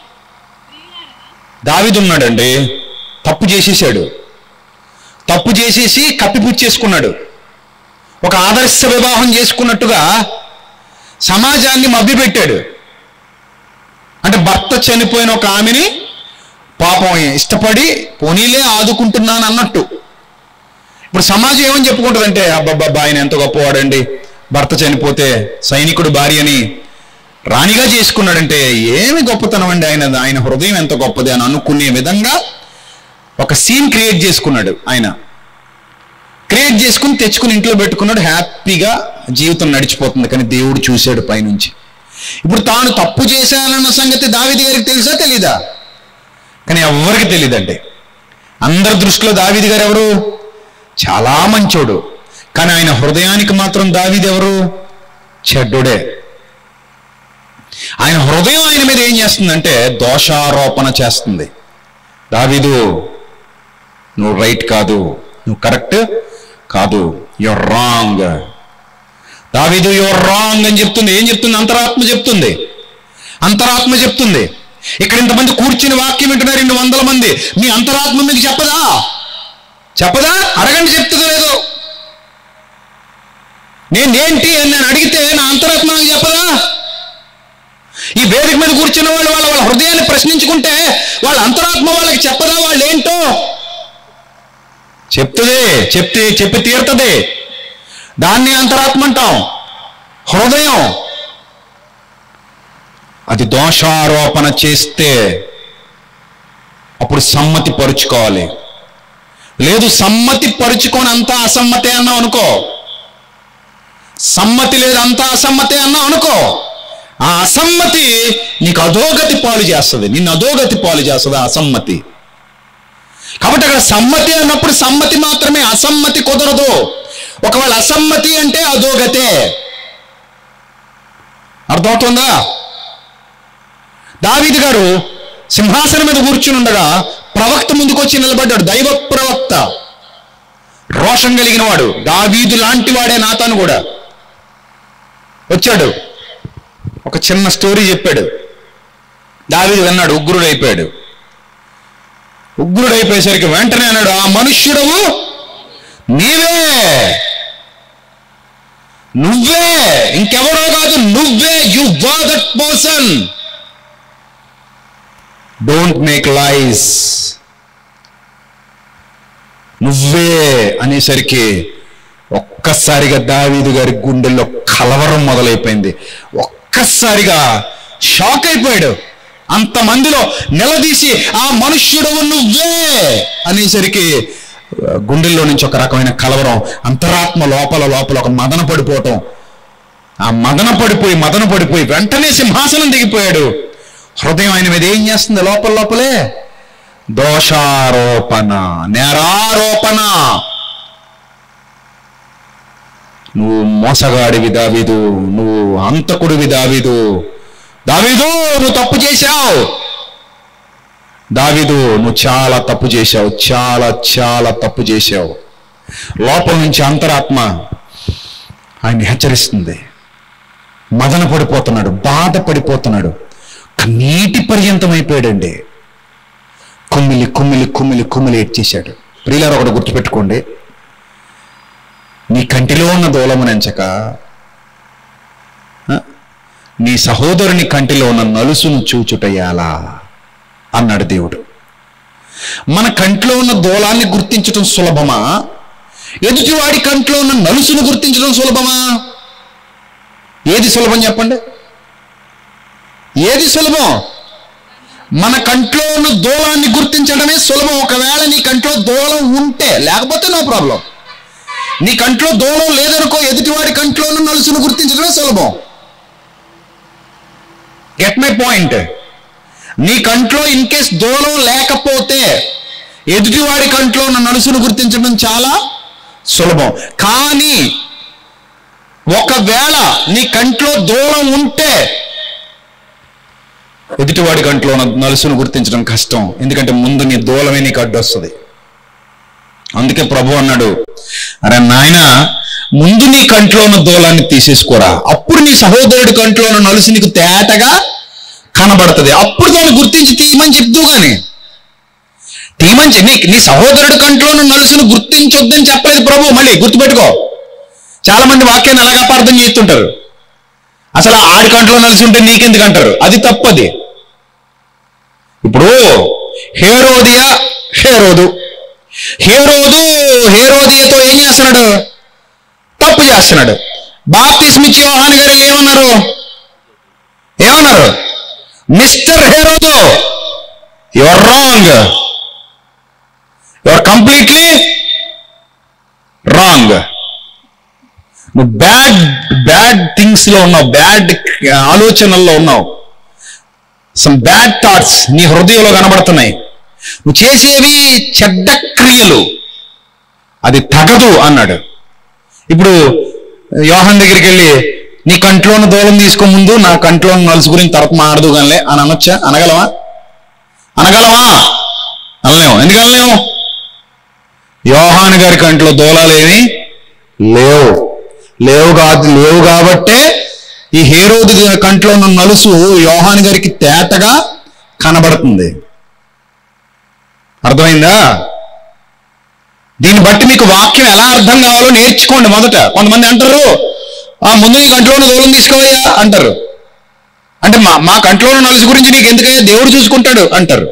S1: దావిదున్నాడండి తప్పు చేసేసాడు తప్పు చేసేసి కప్పిపుచ్చేసుకున్నాడు ఒక ఆదర్శ వివాహం చేసుకున్నట్టుగా సమాజాన్ని మభ్యపెట్టాడు అంటే భర్త చనిపోయిన ఒక ఆమెని పాపం ఇష్టపడి పోనీలే ఆదుకుంటున్నాను అన్నట్టు ఇప్పుడు సమాజం ఏమని చెప్పుకుంటుందంటే అబ్బబ్బబ్బా ఆయన ఎంత గొప్పవాడండి భర్త చనిపోతే సైనికుడు భార్యని రాణిగా చేసుకున్నాడంటే ఏమి గొప్పతనం అండి ఆయన ఆయన హృదయం ఎంత గొప్పది అని అనుకునే విధంగా ఒక సీన్ క్రియేట్ చేసుకున్నాడు ఆయన క్రియేట్ చేసుకుని తెచ్చుకుని ఇంట్లో పెట్టుకున్నాడు హ్యాపీగా జీవితం నడిచిపోతుంది కానీ దేవుడు చూశాడు పైనుంచి ఇప్పుడు తాను తప్పు చేశానన్న సంగతి దావిది గారికి తెలుసా తెలీదా కానీ ఎవరికి తెలియదండి అందరి దృష్టిలో దావీది గారు ఎవరు చాలా మంచోడు కానీ ఆయన హృదయానికి మాత్రం దావీది ఎవరు చెడ్డుడే ఆయన హృదయం ఆయన మీద ఏం చేస్తుందంటే దోషారోపణ చేస్తుంది దావీదు నువ్వు రైట్ కాదు నువ్వు కరెక్ట్ కాదు యువర్ రాంగ్ దావీదు యువర్ రాంగ్ అని చెప్తుంది ఏం చెప్తుంది అంతరాత్మ చెప్తుంది అంతరాత్మ చెప్తుంది ఇక్కడ ఇంతమంది కూర్చుని వాక్యం వింటున్నారు రెండు వందల మంది మీ అంతరాత్మ మీకు చెప్పదా చెప్పదా అడగండి చెప్తుందో లేదో నేనేంటి అని నేను అడిగితే నా అంతరాత్మ నాకు చెప్పదా ఈ వేదిక మీద కూర్చున్న వాళ్ళు వాళ్ళ వాళ్ళ హృదయాన్ని ప్రశ్నించుకుంటే వాళ్ళ అంతరాత్మ వాళ్ళకి చెప్పదా వాళ్ళు ఏంటో చెప్తుంది చెప్తే చెప్పి తీరుతుంది దాన్ని అంతరాత్మ అంటాం హృదయం అది దోషారోపణ చేస్తే అప్పుడు సమ్మతి పరుచుకోవాలి లేదు సమ్మతి పరుచుకొని అంతా అసమ్మతే అన్నావు అనుకో సమ్మతి లేదు అంతా అసమ్మతే అన్నావు అనుకో ఆ అసమ్మతి నీకు అధోగతి పాలు చేస్తుంది నిన్ను అధోగతి పాలు చేస్తుంది ఆ అసమ్మతి కాబట్టి అక్కడ సమ్మతి అన్నప్పుడు సమ్మతి మాత్రమే అసమ్మతి కుదరదు ఒకవేళ అసమ్మతి అంటే అధోగతే అర్థమవుతుందా దావీదు గారు సింహాసనం మీద కూర్చుని ఉండగా ప్రవక్త ముందుకు వచ్చి నిలబడ్డాడు దైవ ప్రవక్త రోషం కలిగిన వాడు దావీదు లాంటి వాడే నాతాను కూడా వచ్చాడు ఒక చిన్న స్టోరీ చెప్పాడు దావీదు విన్నాడు ఉగ్రుడైపోయాడు ఉగ్రుడైపోయేసరికి వెంటనే అన్నాడు ఆ మనుష్యుడవు నీవే నువ్వే ఇంకెవరో కాదు నువ్వే you were that person don't make lies నువ్వే అనేసరికి ఒక్కసారిగా దావీదు గారి గుండెల్లో కలవరం మొదలైపోయింది ఒక్కసారిగా షాక్ అయిపోయాడు అంతమందిలో నిలదీసి ఆ మనుష్యుడవు నువ్వే అనేసరికి ఆ, గుండెల్లో నుంచి ఒక రకమైన కలవరం అంతరాత్మ లోపల లోపల ఒక మదన పడిపోవటం ఆ మదన పడిపోయి మదన పడిపోయి వెంటనే సింహాసనం దిగిపోయాడు హృదయం ఆయన మీద ఏం చేస్తుంది లోపల లోపలే దోషారోపణ నేరారోపణ నువ్వు మోసగాడివి దావీదు నువ్వు హంతకుడివి దావీదు దావీదు నువ్వు తప్పు చేశావు దావీదు నువ్వు చాలా తప్పు చేశావు చాలా చాలా తప్పు చేశావు లోపల నుంచి అంతరాత్మ ఆయన్ని హెచ్చరిస్తుంది మదన పడిపోతున్నాడు బాధపడిపోతున్నాడు నీటి పర్యంతం అయిపోయాడండి కుమ్మిలి కుమ్మిలి కుమ్మిలి కుమ్మిలి ఏడ్చేశాడు ప్రియులారు ఒకటి గుర్తుపెట్టుకోండి నీ కంటిలో ఉన్న దూలమునెంచక ఆ, నీ సహోదరుని కంటిలో ఉన్న నలుసును చూచుటయాలా అన్నాడు దేవుడు మన కంట్లో ఉన్న దూలాన్ని గుర్తించడం సులభమా ఎదుటివాడి కంట్లో ఉన్న నలుసును గుర్తించడం సులభమా ఏది సులభం చెప్పండి ఏది సులభం మన కంట్లో ఉన్న దూలాన్ని గుర్తించడమే సులభం ఒకవేళ నీ కంట్లో దూలం ఉంటే లేకపోతే నో ప్రాబ్లం నీ కంట్లో దూలం లేదనుకో ఎదుటివాడి కంట్లో ఉన్న నలుసును గుర్తించడమే సులభం గెట్ మై పాయింట్ నీ కంట్లో ఇన్ కేస్ దూలం లేకపోతే ఎదుటివాడి కంట్లో ఉన్న నలుసును గుర్తించడం చాలా సులభం కానీ ఒకవేళ నీ కంట్లో దూలం ఉంటే ఎదుటివాడి కంట్లో ఉన్న నలుసును గుర్తించడం కష్టం ఎందుకంటే ముందు నీ దూలమే నీకు అడ్డొస్తుంది అందుకే ప్రభు అన్నాడు అరే నాయన ముందు నీ కంట్లో ఉన్న దూలాన్ని తీసేసుకోరా అప్పుడు నీ సహోదరుడి కంట్లో ఉన్న నలుసు నీకు తేటగా కనబడుతుంది అప్పుడు దాన్ని గుర్తించి తీయమని చెప్తూ గాని తీయమని చె- నీ నీ సహోదరుడి కంట్లో ఉన్న నలుసును గుర్తించొద్దని చెప్పలేదు ప్రభు మళ్ళీ గుర్తుపెట్టుకో చాలా మంది వాక్యాన్ని అలాగ అపార్థం చేస్తుంటారు అసలు ఆడి కంట్లో నలిసి ఉంటే నీకెందుకు అంటారు అది తప్పది ఇప్పుడు హేరోదియా హేరోదు హేరోదు హేరోదియతో ఏం చేస్తున్నాడు తప్పు చేస్తున్నాడు బాప్తిస్మిచ్చి యోహాన్ గారు ఏమన్నారు ఏమన్నారు మిస్టర్ హేరోదు you're wrong you're completely wrong నువ్వు బ్యాడ్ బ్యాడ్ థింగ్స్ లో ఉన్నావు బ్యాడ్ ఆలోచనల్లో ఉన్నావు సమ్ బ్యాడ్ థాట్స్ నీ హృదయంలో కనబడుతున్నాయి నువ్వు చేసేవి చెడ్డ క్రియలు అది తగదు అన్నాడు ఇప్పుడు యోహన్ దగ్గరికి వెళ్ళి నీ కంట్లోని దూలం తీసుకో ముందు నా కంట్లోని నలుసు గురించి తర్వాత మాడదు కానీ అని అనొచ్చా అనగలవా అనగలవా అనలేము ఎందుకు అనలేము యోహాన్ గారి కంట్లో దూలాలేమి లేవు లేవు కాదు లేవు కాబట్టే ఈ హేరోదు కంట్లో ఉన్న నలుసు యోహాన్ గారికి తేటగా కనబడుతుంది అర్థమైందా దీన్ని బట్టి మీకు వాక్యం ఎలా అర్థం కావాలో నేర్చుకోండి మొదట కొంతమంది అంటారు ఆ ముందు నీ కంట్లోని దూరం తీసుకోవయ్యా అంటారు అంటే మా మా కంట్లోని నలుసు గురించి నీకు ఎందుకయ్యా దేవుడు చూసుకుంటాడు అంటారు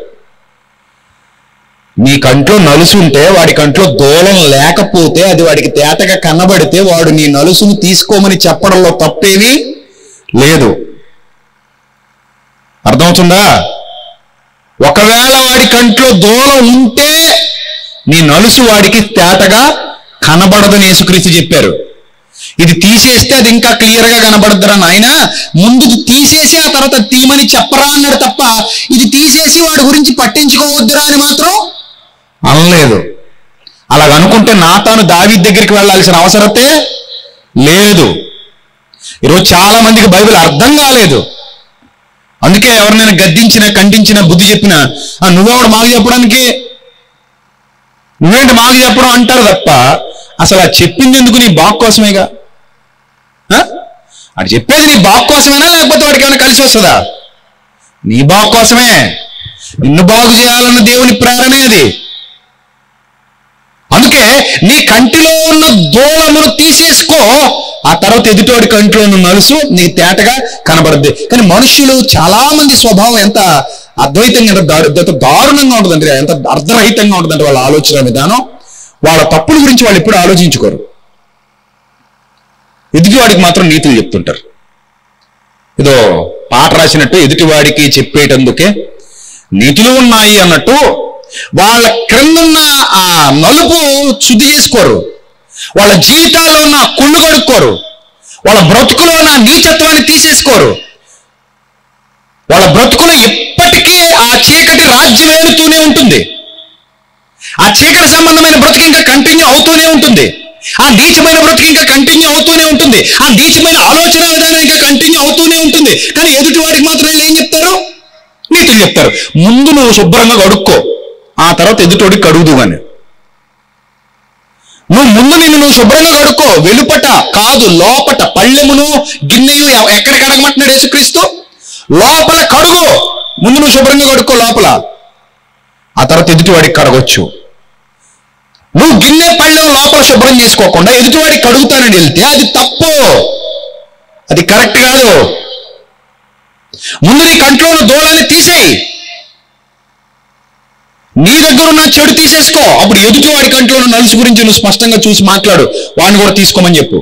S1: నీ కంట్లో నలుసు ఉంటే వాడి కంట్లో దూలం లేకపోతే అది వాడికి తేటగా కనబడితే వాడు నీ నలుసును తీసుకోమని చెప్పడంలో తప్పేమీ లేదు అర్థమవుతుందా ఒకవేళ వాడి కంట్లో దూలం ఉంటే నీ నలుసు వాడికి తేటగా కనబడదని యేసుక్రీస్తు చెప్పారు ఇది తీసేస్తే అది ఇంకా క్లియర్ గా కనబడద్దురా నాయన ముందు ఇది తీసేసి ఆ తర్వాత తీయమని చెప్పరా అన్నాడు తప్ప ఇది తీసేసి వాడి గురించి పట్టించుకోవద్దురా అని మాత్రం అనలేదు అలాగ అనుకుంటే నాతాను దావీ దగ్గరికి వెళ్ళాల్సిన అవసరతే లేదు ఈరోజు చాలా మందికి బైబిల్ అర్థం కాలేదు అందుకే ఎవరినైనా గద్దించినా ఖండించినా బుద్ధి చెప్పినా "ఆ, నువ్వెవడు మాకు చెప్పడానికి నువ్వేంటి మాకు చెప్పడం అంటారు తప్ప అసలు ఆ చెప్పింది ఎందుకు నీ బాగు కోసమేగా ఆ? అది చెప్పేది నీ బాగు కోసమేనా లేకపోతే వాడికి ఏమైనా కలిసి వస్తుందా నీ బాగు కోసమే నిన్ను బాగు చేయాలన్న దేవుని ప్రేరణే అది అందుకే నీ కంటిలో ఉన్న దూలమును తీసేసుకో ఆ తర్వాత ఎదుటోడి కంటిలో ఉన్న నలుసు నీ తేటగా కనబడుద్ది కానీ మనుషులు చాలా మంది స్వభావం ఎంత అద్వైతంగా ఎంత దారు ఎంత దారుణంగా ఉంటుందంటే ఎంత అర్ధరహితంగా ఉంటుందంటే వాళ్ళ ఆలోచన విధానం వాళ్ళ తప్పుల గురించి వాళ్ళు ఎప్పుడు ఆలోచించుకోరు ఎదుటివాడికి మాత్రం నీతులు చెప్తుంటారు ఏదో పాట రాసినట్టు ఎదుటివాడికి చెప్పేటందుకే నీతులు ఉన్నాయి అన్నట్టు వాళ్ళ క్రిందున్న ఆ నలుపు శుద్ధి చేసుకోరు వాళ్ళ జీవితాల్లో ఉన్న కుళ్ళు కడుక్కోరు వాళ్ళ బ్రతుకులో ఉన్న నీచత్వాన్ని తీసేసుకోరు వాళ్ళ బ్రతుకులో ఎప్పటికీ ఆ చీకటి రాజ్యం ఏలుతూనే ఉంటుంది ఆ చీకటి సంబంధమైన బ్రతుకు ఇంకా కంటిన్యూ అవుతూనే ఉంటుంది ఆ నీచమైన బ్రతుకు ఇంకా కంటిన్యూ అవుతూనే ఉంటుంది ఆ నీచమైన ఆలోచన విధానం ఇంకా కంటిన్యూ అవుతూనే ఉంటుంది కానీ ఎదుటి వాడికి మాత్రం వీళ్ళు ఏం చెప్తారు నీతులు చెప్తారు ముందు నువ్వు శుభ్రంగా కడుక్కో ఆ తర్వాత ఎదుటోడికి కడుగుదు కానీ నువ్వు ముందు నిన్ను నువ్వు శుభ్రంగా కడుక్కో వెలుపట కాదు లోపట పళ్ళెమును గిన్నెయు ఎ- ఎక్కడ కడగమంటున్నాడు యేసుక్రీస్తు లోపల కడుగు ముందు నువ్వు శుభ్రంగా కడుక్కో లోపల ఆ తర్వాత ఎదుటివాడికి కడగొచ్చు నువ్వు గిన్నె పళ్ళెం లోపల శుభ్రం చేసుకోకుండా ఎదుటివాడికి కడుగుతానని వెళ్తే అది తప్పు అది కరెక్ట్ కాదు ముందు నీ కంట్లో ఉన్న దూలాన్ని తీసేయి నీ దగ్గర ఉన్న చెడు తీసేసుకో అప్పుడు ఎదుటి వాడి కంట్లో ఉన్న నలుసు గురించి నువ్వు స్పష్టంగా చూసి మాట్లాడు వాడిని కూడా తీసుకోమని చెప్పు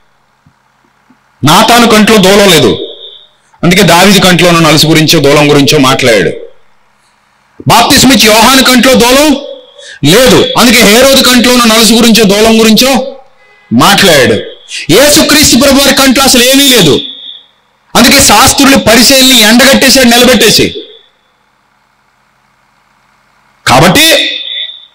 S1: నా తాను కంట్లో దూలం లేదు అందుకే దావిది కంట్లో ఉన్న నలుసు గురించో దూలం గురించో మాట్లాడాడు బాప్తిస్మిచ్ యోహాను కంట్లో దూలం లేదు అందుకే హేరోదు కంట్లో ఉన్న నలుసు గురించో దూలం గురించో మాట్లాడాడు యేసుక్రీస్తు ప్రభు వారి కంట్లో అసలు ఏమీ లేదు అందుకే శాస్త్రులు పరిశీలిని ఎండగట్టేసాడు నిలబెట్టేసి కాబట్టి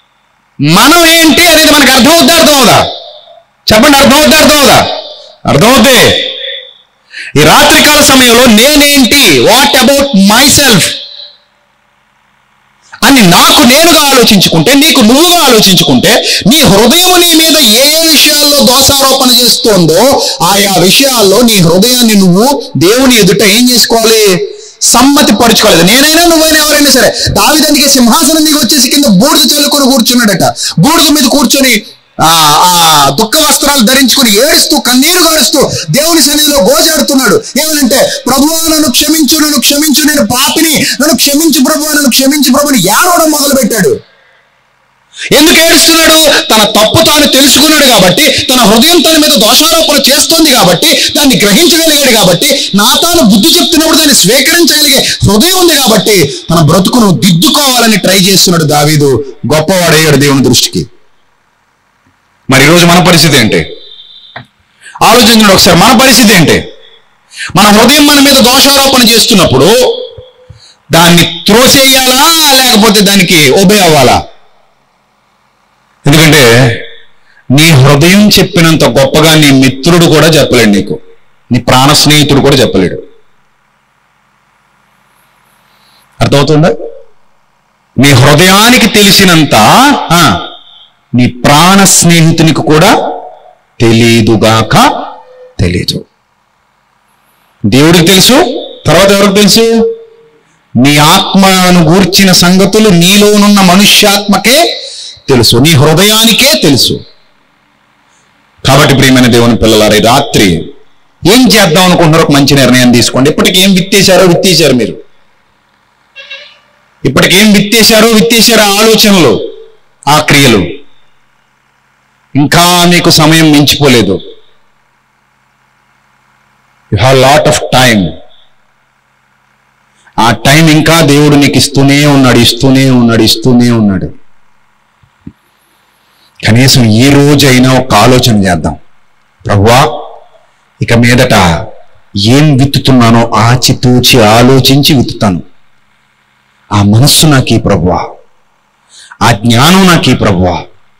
S1: మనం ఏంటి అనేది మనకు అర్థమవుద్దా అర్థమవుదా చెప్పండి అర్థమవుద్దా అర్థమవుదా అర్థమవుద్ది ఈ రాత్రికాల సమయంలో నేనేంటి వాట్ అబౌట్ మై సెల్ఫ్ అని నాకు నేనుగా ఆలోచించుకుంటే నీకు నువ్వుగా ఆలోచించుకుంటే నీ హృదయం నీ మీద ఏ ఏ విషయాల్లో దోషారోపణ చేస్తోందో ఆయా విషయాల్లో నీ హృదయాన్ని నువ్వు దేవుని ఎదుట ఏం చేసుకోవాలి సమ్మతి పరుచుకోలేదు నేనైనా నువ్వైనా ఎవరైనా సరే దావిదానికి సింహాసనం దిగి వచ్చేసి కింద బూడిద చల్లుకొని కూర్చున్నాడట బూడిద మీద కూర్చొని ఆ ఆ దుఃఖ వస్త్రాలు ధరించుకుని ఏడుస్తూ కన్నీరు గారుస్తూ దేవుని సన్నిధిలో గోజాడుతున్నాడు ఏమనంటే ప్రభువా నన్ను క్షమించు నన్ను క్షమించు నేను పాపిని నన్ను క్షమించు ప్రభువా నన్ను క్షమించు ప్రభుని ఏడవడం మొదలు పెట్టాడు ఎందుకు ఏడుస్తున్నాడు తన తప్పు తాను తెలుసుకున్నాడు కాబట్టి తన హృదయం తన మీద దోషారోపణ చేస్తోంది కాబట్టి దాన్ని గ్రహించగలిగాడు కాబట్టి నా తాను బుద్ధి చెప్తున్నప్పుడు దాన్ని స్వీకరించగలిగే హృదయం ఉంది కాబట్టి తన బ్రతుకును దిద్దుకోవాలని ట్రై చేస్తున్నాడు దావీదు గొప్పవాడయ్యాడు దేవుని దృష్టికి మరి ఈరోజు మన పరిస్థితి ఏంటి ఆలోచించండి ఒకసారి మన పరిస్థితి ఏంటి మన హృదయం మన మీద దోషారోపణ చేస్తున్నప్పుడు దాన్ని త్రోసేయాలా లేకపోతే దానికి ఒబే అవ్వాలా ఎందుకంటే నీ హృదయం చెప్పినంత గొప్పగా నీ మిత్రుడు కూడా చెప్పలేడు నీకు నీ ప్రాణ స్నేహితుడు కూడా చెప్పలేడు అర్థమవుతుందా నీ హృదయానికి తెలిసినంత ఆ, నీ ప్రాణ స్నేహితునికి కూడా తెలీదుగాక తెలీదు దేవుడికి తెలుసు తర్వాత ఎవరికి తెలుసు నీ ఆత్మను గూర్చిన సంగతులు నీలోనున్న మనుష్యాత్మకే తెలుసు నీ హృదయానికే తెలుసు కాబట్టి ప్రియమైన దేవుని పిల్లలారా ఈ రాత్రి ఏం చేద్దాం అనుకుంటున్నారో ఒక మంచి నిర్ణయం తీసుకోండి ఇప్పటికి ఏం విత్తేశారో విత్తేశారు మీరు ఇప్పటికి ఏం విత్తేశారో విత్తేశారో ఆ ఆలోచనలు ఆ క్రియలు ఇంకా మీకు సమయం మించిపోలేదు you have lot of time ఆ టైం ఇంకా దేవుడు నీకు ఇస్తూనే ఉన్నాడు ఇస్తూనే ఉన్నాడు ఇస్తూనే ఉన్నాడు కనీసం ఈ రోజైనా ఒక ఆలోచన చేద్దాం ప్రభువా ఇక మీదట ఏం విత్తుతున్నానో ఆచితూచి ఆలోచించి విత్తుతాను ఆ మనస్సు నాకు ఈ ప్రభువా ఆ జ్ఞానం నాకు ఈ ప్రభువా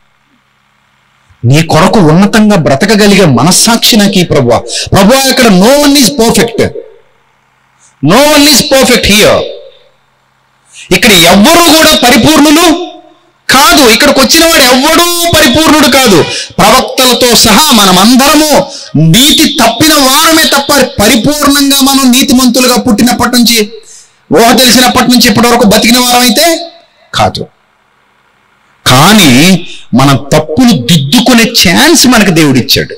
S1: నీ కొరకు ఉన్నతంగా బ్రతకగలిగే మనస్సాక్షి నాకు ఈ ప్రభువా ప్రభువా ఇక్కడ no one is perfect no one is perfect here ఇక్కడ ఎవ్వరూ కూడా పరిపూర్ణులు కాదు ఇక్కడికి వచ్చిన వాడు ఎవ్వడూ పరిపూర్ణుడు కాదు ప్రవక్తలతో సహా మనమందరము నీతి తప్పిన వారమే తప్ప పరిపూర్ణంగా మనం నీతిమంతులుగా పుట్టినప్పటి నుంచి ఊహ తెలిసినప్పటి నుంచి ఇప్పటి వరకు బతికిన వారం అయితే కాదు కానీ మన తప్పులు దిద్దుకునే ఛాన్స్ మనకు దేవుడిచ్చాడు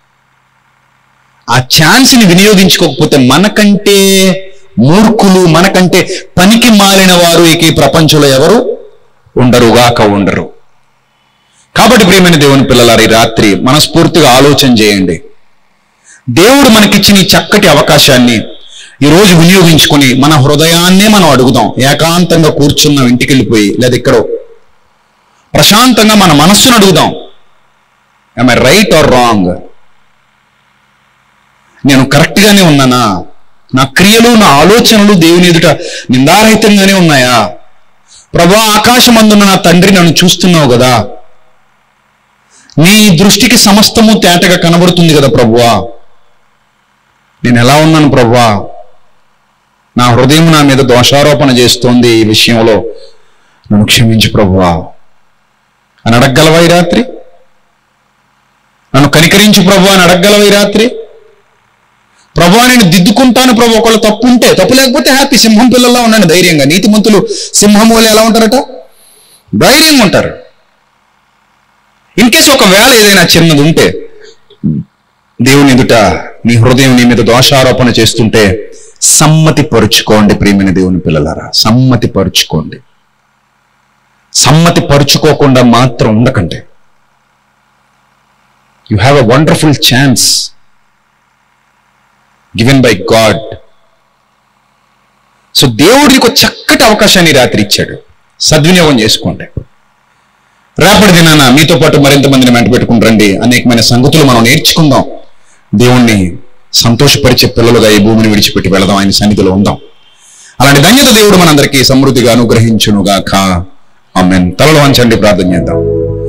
S1: ఆ ఛాన్స్ని వినియోగించుకోకపోతే మనకంటే మూర్ఖులు మనకంటే పనికి మాలిన వారు ఇక ఈ ప్రపంచంలో ఎవరు ఉండరుగాక ఉండరు కాబట్టి ప్రియమైన దేవుని పిల్లలారు ఈ రాత్రి మనస్ఫూర్తిగా ఆలోచన చేయండి దేవుడు మనకిచ్చిన ఈ చక్కటి అవకాశాన్ని ఈ రోజు వినియోగించుకొని మన హృదయాన్నే మనం అడుగుదాం ఏకాంతంగా కూర్చున్నాం ఇంటికి వెళ్ళిపోయి లేదా ఎక్కడో ప్రశాంతంగా మన మనస్సును అడుగుదాం ఐ రైట్ ఆర్ రాంగ్ నేను కరెక్ట్ గానే ఉన్నానా నా క్రియలు నా ఆలోచనలు దేవుని ఎదుట నిందారహితంగానే ఉన్నాయా ప్రభా ఆకాశమందున్న నా తండ్రి నన్ను చూస్తున్నావు కదా నీ దృష్టికి సమస్తము తేటగా కనబడుతుంది కదా ప్రభువా నేను ఎలా ఉన్నాను ప్రభువా నా హృదయం నా మీద దోషారోపణ చేస్తోంది ఈ విషయంలో నన్ను క్షమించు ప్రభువా అని అడగగలవా ఈ రాత్రి నన్ను కనికరించు ప్రభు అని అడగగలవా ఈ రాత్రి ప్రభు నేను దిద్దుకుంటాను ప్రభు ఒకళ్ళు తప్పు ఉంటే తప్పు లేకపోతే హ్యాపీ సింహం పిల్లల్లా ఉండండి ధైర్యంగా నీతిమంతులు సింహం వల్ల ఎలా ఉంటారట ధైర్యంగా ఉంటారు ఇన్ కేసు ఒకవేళ ఏదైనా చిన్నది ఉంటే దేవుని ఎదుట నీ హృదయం నీ మీద దోషారోపణ చేస్తుంటే సమ్మతి పరుచుకోండి ప్రియమైన దేవుని పిల్లలారా సమ్మతి పరుచుకోండి సమ్మతి పరుచుకోకుండా మాత్రం ఉండకండి you have a wonderful chance given by God so దేవుడికి ఒక చక్కటి అవకాశాన్ని ఈ రాత్రి ఇచ్చాడు సద్వినియోగం చేసుకోండి రేపటి దినాన మీతో పాటు మరింత మందిని వెంట పెట్టుకుని రండి అనేకమైన సంగతులు మనం నేర్చుకుందాం దేవుణ్ణి సంతోషపరిచే పిల్లలుగా ఈ భూమిని విడిచిపెట్టి వెళదాం ఆయన సన్నిధిలో ఉందాం అలాంటి ధన్యత దేవుడు మనందరికీ సమృద్ధిగా అనుగ్రహించునుగాక ఆమెన్ తలలో వంచండి ప్రార్థన చేద్దాం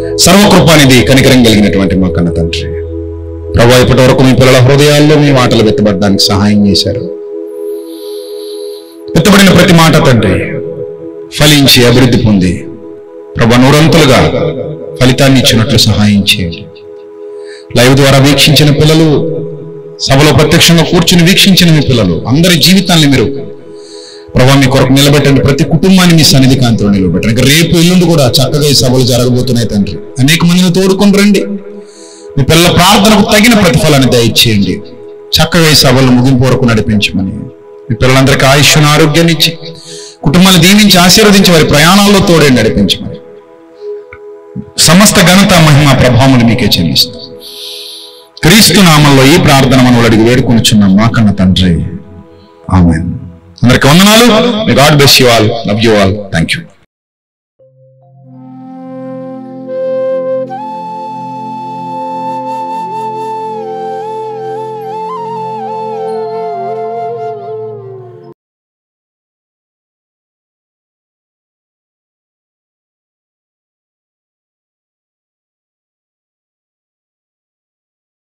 S2: సర్వకృపానిధి కనికరం కలిగినటువంటి మా కన్న తండ్రి ప్రభా ఇప్పటి వరకు మీ పిల్లల హృదయాల్లో మీ మాటలు వెత్తబడడానికి సహాయం చేశారు వెత్తబడిన ప్రతి మాట తండ్రి ఫలించి అభివృద్ధి పొంది ప్రభా నూరంతులుగా ఫలితాన్ని ఇచ్చినట్లు సహాయం చేయండి లైవ్ ద్వారా వీక్షించిన పిల్లలు సభలో ప్రత్యక్షంగా కూర్చుని వీక్షించిన మీ పిల్లలు అందరి జీవితాన్ని మీరు ప్రభా మీ కొరకు నిలబెట్టండి ప్రతి కుటుంబాన్ని మీ సన్నిధి కాంతిలో నిలబెట్టండి ఇక రేపు ఎల్లుండి కూడా చక్కగా ఈ సభలు జరగబోతున్నాయి తండ్రి అనేక మందిని తోడుకొని రండి మీ పిల్లల ప్రార్థనకు తగిన ప్రతిఫలాన్ని దయచేయండి చక్కగా ఈ సభలు ముగింపు వరకు నడిపించమని మీ పిల్లలందరికీ ఆయుష్ను ఆరోగ్యాన్ని ఇచ్చి కుటుంబాన్ని దీవించి ఆశీర్వదించి వారి ప్రయాణాల్లో తోడే నడిపించమని సమస్త ఘనత మహిమ ప్రభావములు మీకే చెల్లిస్తాం క్రీస్తు నామంలో ఈ ప్రార్థన మనం అడిగి వేడుకొనిచున్నాం మా కన్న తండ్రి ఆమె అందరికి వందనాలు God bless you all love you all thank you